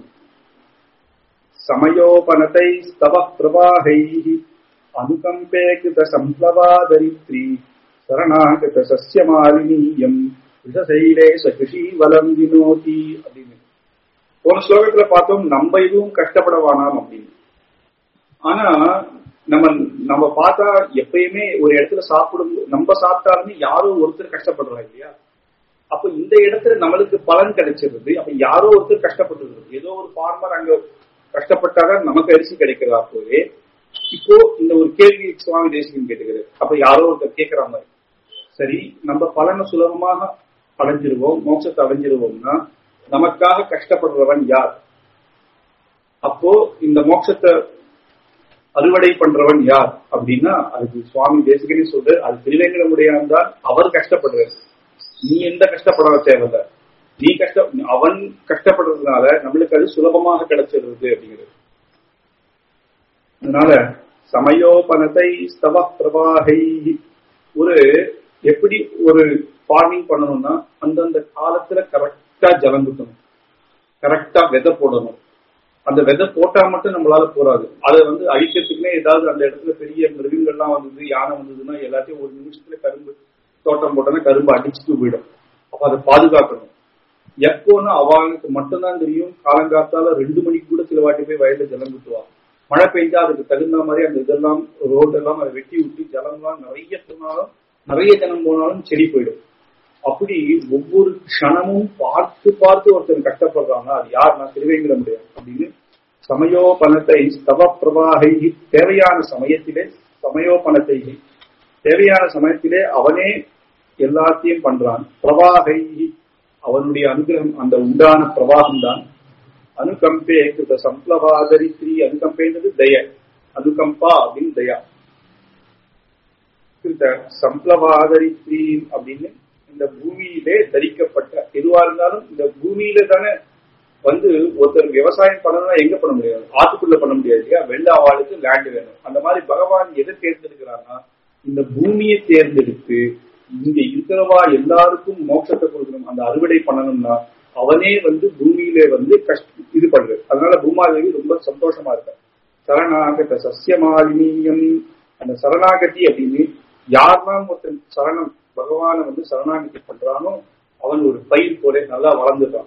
சமயோபனதை ஸ்தவ பிரவாகை அனுகம்பே கிருத சம்ப்ளவாதரித்ரி சரணாகத சசியமாலினீயம் விஷசைலே சகிருஷி வலம் வினோதி அப்படின்னு போன ஸ்லோகத்துல பார்த்தோம் நம்ம எதுவும் கஷ்டப்பட வேணாம் அப்படின்னு ஆனா நம்ம நம்ம பார்த்தா எப்பயுமே ஒரு இடத்துல சாப்பிடும் நம்ம சாப்பிட்டாலுமே யாரோ ஒருத்தர் கஷ்டப்படுறா இல்லையா அப்ப இந்த இடத்துல நம்மளுக்கு பலன் கிடைச்சிருது அப்ப யாரோ ஒருத்தர் கஷ்டப்பட்டு ஏதோ ஒரு ஃபார்மர் அங்க கஷ்டப்பட்டாதான் நமக்கு அரிசி கிடைக்கிறதா போவே இப்போ இந்த ஒரு கேள்வி சுவாமி தேசிகன் கேட்டுக்கிறது அப்ப யாரோ ஒருத்தர் கேட்கிற மாதிரி சரி நம்ம பலனை சுலபமாக அடைஞ்சிருவோம் மோட்சத்தை அடைஞ்சிருவோம்னா நமக்காக கஷ்டப்படுறவன் யார் அப்போ இந்த மோட்சத்தை அறுவடை பண்றவன் யார் அப்படின்னா அதுக்கு சுவாமி தேசிகனே சொல்ற அது திருவேங்கடமுடையான் தான் அவர் கஷ்டப்படுறாரு நீ எந்த கஷ்டப்பட தேவையில்ல நீ கஷ்ட அவன் கஷ்டப்படுறதுனால நம்மளுக்கு அது சுலபமாக கிடைச்சிடுறது அப்படிங்கிறது அதனால சமயோபனத்தை ஸ்தவ பிரவாகை ஒரு எப்படி ஒரு ஃபார்மிங் பண்ணணும்னா அந்தந்த காலத்துல கரெக்டா ஜலம் குத்தணும் கரெக்டா விதை போடணும் அந்த விதை போட்டா மட்டும் நம்மளால போறாது அதை வந்து அழிக்கிறதுக்குன்னே ஏதாவது அந்த இடத்துல பெரிய மிருகங்கள்லாம் வந்தது யானை வந்ததுன்னா எல்லாத்தையும் ஒரு நிமிஷத்துல கரும்பு தோட்டம் போட்டோன்னா கரும்பு அடிச்சுட்டு போயிடும் அப்ப அதை பாதுகாக்கணும் எப்போன்னா அவங்களுக்கு மட்டும்தான் தெரியும் காலங்காத்தால ரெண்டு மணிக்கு கூட சில வாட்டி போய் வயல்ல ஜலம் குத்துவா மழை பெஞ்சா அதுக்கு தகுந்த மாதிரி அந்த இதெல்லாம் ரோடு எல்லாம் அதை வெட்டி விட்டு ஜலம்லாம் நிறைய போனாலும் நிறைய ஜனம் போனாலும் செடி போயிடும் அப்படி ஒவ்வொரு க்ஷணமும் பார்த்து பார்த்து ஒருத்தர் கஷ்டப்படுறாங்க அது யாருன்னா திருவேங்கிட முடியாது அப்படின்னு சமயோபனத்தை ஸ்தவ பிரவாகை தேவையான சமயத்திலே சமயோபனத்தை தேவையான சமயத்திலே அவனே எல்லாத்தையும் பண்றான் பிரவாகை அவனுடைய அனுகிரகம் அந்த உண்டான பிரவாகம் தான் அனுகம்பே கிருத சம்ப்ளவாதரித்ரி அனுகம்பேன்றது தய அனுகம்பா அப்படின்னு தயா கிருத சம்ப்ளவாதரித்ரி அப்படின்னு இந்த பூமியிலே தரிக்கப்பட்ட எதுவா இருந்தாலும் இந்த பூமியில தானே வந்து ஒருத்தர் விவசாயம் பண்ணணும்னா எங்க பண்ண முடியாது ஆத்துக்குள்ள பண்ண முடியாது இல்லையா வெள்ள ஆவாளுக்கு லேண்ட் வேணும் அந்த மாதிரி பகவான் எதை தேர்ந்தெடுக்கிறான்னா இந்த பூமியை தேர்ந்தெடுத்து இங்க இருக்கிறவா எல்லாருக்கும் மோட்சத்தை கொடுக்கணும் அந்த அறுவடை பண்ணணும்னா அவனே வந்து பூமியில வந்து கஷ்ட இது பண்றது அதனால பூமாதேவி ரொம்ப சந்தோஷமா இருக்க சரணாகத சசியமாலினியம் அந்த சரணாகதி அப்படின்னு யாரெல்லாம் ஒருத்தன் சரணம் பகவான வந்து சரணாகதி பண்றானோ அவன் ஒரு பயிர் போல நல்லா வளர்ந்துட்டான்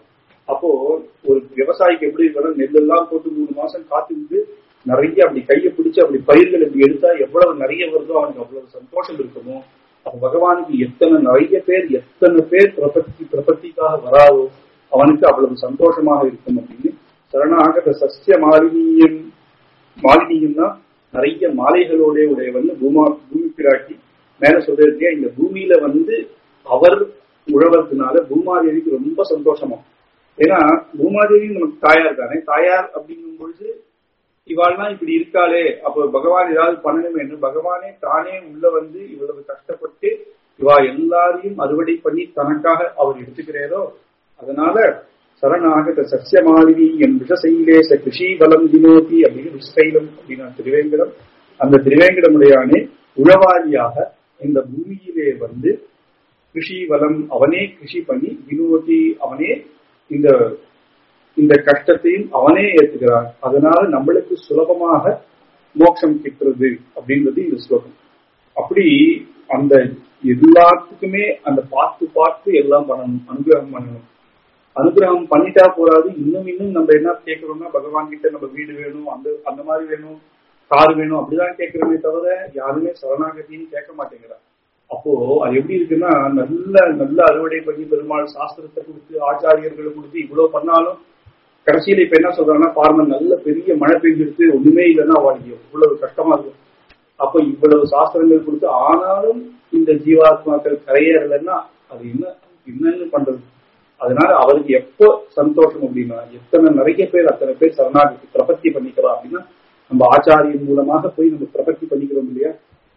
அப்போ ஒரு விவசாயிக்கு எப்படி இருக்கணும் நெல்லெல்லாம் போட்டு மூணு மாசம் காத்துக்கிட்டு நிறைய அப்படி கையை பிடிச்சு அப்படி பயிர்கள் இப்படி எடுத்தா எவ்வளவு நிறைய வருதோ அவனுக்கு அவ்வளவு சந்தோஷம் இருக்குமோ அப்ப பகவானுக்கு எத்தனை நிறைய பேர் எத்தனை பேர் பிரபத்தி பிரபத்திக்காக வராதோ அவனுக்கு அவ்வளவு சந்தோஷமாக இருக்கும் அப்படின்னு சரணாகத சசிய மாலினியம் மாலினியம்னா நிறைய மாலைகளோட உடையவன் பூமா பூமி பிராட்டி மேல சொல்றது இந்த பூமியில வந்து அவர் உழவதுனால பூமாதேவிக்கு ரொம்ப சந்தோஷமா ஏன்னா பூமாதேவி நமக்கு தாயார் தானே தாயார் அப்படிங்கும் பொழுது இவாள்லாம் இப்படி இருக்காளே அப்ப பகவான் ஏதாவது பண்ணணுமே என்று பகவானே தானே உள்ள வந்து இவ்வளவு கஷ்டப்பட்டு இவா எல்லாரையும் அறுவடை பண்ணி தனக்காக அவர் எடுத்துக்கிறாரோ அதனால சரணாகத சசியமாலினி என் விஷசைலேச கிருஷி பலம் தினோதி அப்படின்னு விஷசைலம் அப்படின்னா திருவேங்கடம் அந்த திருவேங்கடமுடையானே உழவாளியாக இந்த பூமியிலே வந்து கிருஷி வளம் அவனே கிருஷி பண்ணி வினோதி அவனே இந்த இந்த கஷ்டத்தையும் அவனே ஏற்றுக்கிறான் அதனால நம்மளுக்கு சுலபமாக மோட்சம் கிட்டுறது அப்படின்றது இந்த ஸ்லோகம் அப்படி அந்த எல்லாத்துக்குமே அந்த பார்த்து பார்த்து எல்லாம் பண்ணணும் அனுகிரகம் பண்ணணும் அனுகிரகம் பண்ணிட்டா போறாது இன்னும் இன்னும் நம்ம என்ன கேட்கிறோம்னா பகவான் கிட்ட நம்ம வீடு வேணும் அந்த அந்த மாதிரி வேணும் கார் வேணும் அப்படிதான் கேட்கிறோமே தவிர யாருமே சரணாகத்தின்னு கேட்க மாட்டேங்கிறா அப்போ அது எப்படி இருக்குன்னா நல்ல நல்ல அறுவடை பண்ணி பெருமாள் சாஸ்திரத்தை கொடுத்து ஆச்சாரியர்களை கொடுத்து இவ்வளவு பண்ணாலும் கடைசியில இப்ப என்ன சொல்றாங்கன்னா பார்மன் நல்ல பெரிய மழை பெஞ்சிருக்கு ஒண்ணுமே இல்லைன்னா அவளுக்கு இவ்வளவு கஷ்டமா இருக்கும் அப்ப இவ்வளவு சாஸ்திரங்கள் கொடுத்து ஆனாலும் இந்த ஜீவாத்மாக்கள் கரையறலைன்னா அது என்ன என்னன்னு பண்றது அதனால அவருக்கு எப்போ சந்தோஷம் அப்படின்னா எத்தனை நிறைய பேர் அத்தனை பேர் சரணாகி பிரபத்தி பண்ணிக்கிறோம் அப்படின்னா நம்ம ஆச்சாரியின் மூலமாக போய் நம்ம பிரபத்தி பண்ணிக்கிறோம் இல்லையா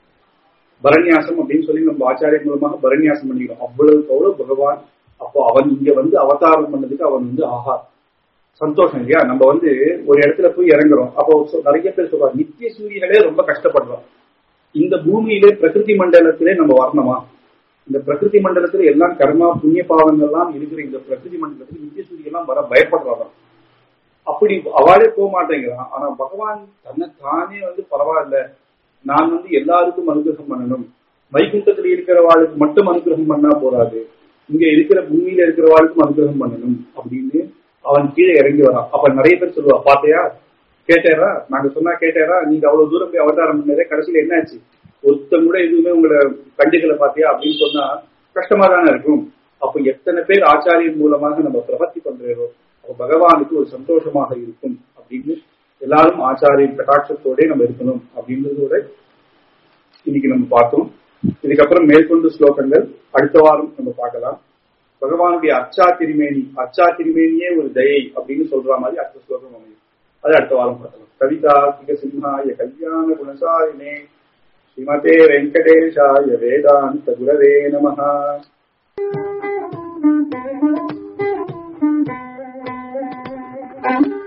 பரநியாசம் அப்படின்னு சொல்லி நம்ம ஆச்சாரியன் மூலமாக பரநியாசம் பண்ணிக்கிறோம் அவ்வளவுக்கு அவ்வளவு பகவான் அப்போ அவன் இங்க வந்து அவதாரம் பண்ணதுக்கு அவன் வந்து ஆஹா சந்தோஷம் இல்லையா நம்ம வந்து ஒரு இடத்துல போய் இறங்குறோம் அப்போ நிறைய பேர் சொல்றாங்க நித்திய சூரியனே ரொம்ப கஷ்டப்படுறோம் இந்த பூமியிலே பிரகிருதி மண்டலத்திலே நம்ம வரணுமா இந்த பிரகிருதி மண்டலத்துல எல்லாம் கர்மா புண்ணிய பாவங்கள்லாம் இருக்கிற இந்த பிரகிருதி மண்டலத்துல நித்திய சூரியெல்லாம் வர பயப்படுறாங்க அப்படி அவளே போக மாட்டேங்கிறான் ஆனா பகவான் தன்னை தானே வந்து பரவாயில்ல நான் வந்து எல்லாருக்கும் அனுகிரகம் பண்ணணும் வைகுண்டத்துல இருக்கிறவாளுக்கு மட்டும் அனுகிரகம் பண்ணா போறாது இங்க இருக்கிற பூமியில இருக்கிறவாளுக்கும் அனுகிரகம் பண்ணணும் அப்படின்னு அவன் கீழே இறங்கி வரான் அப்ப நிறைய பேர் சொல்லுவா பாத்தையா கேட்டாரா நாங்க சொன்னா கேட்டாரா நீங்க அவ்வளவு தூரம் போய் அவதாரம் பண்ணதே கடைசியில என்னாச்சு ஒருத்தன் கூட எதுவுமே உங்களை கண்டுகளை பாத்தியா அப்படின்னு சொன்னா கஷ்டமா தானே இருக்கும் அப்ப எத்தனை பேர் ஆச்சாரியன் மூலமாக நம்ம பிரபத்தி பண்றோம் அப்ப பகவானுக்கு ஒரு சந்தோஷமாக இருக்கும் அப்படின்னு எல்லாரும் ஆச்சாரியன் கட்டாட்சத்தோட நம்ம இருக்கணும் அப்படின்றதோட இன்னைக்கு நம்ம பார்த்தோம் இதுக்கப்புறம் மேற்கொண்டு ஸ்லோகங்கள் அடுத்த வாரம் நம்ம பார்க்கலாம் பகவானுடைய அச்சா திருமேனி அச்சா திருமேனியே ஒரு தயை அப்படின்னு சொல்ற மாதிரி அடுத்த ஸ்லோகம் அமையும் அது அடுத்த வாரம் பார்க்கலாம் கவிதா சிம்ஹாய கல்யாண குணசாரினே ஸ்ரீமதே வெங்கடேஷாய வேதாந்த குரவே நமஹ Thank you.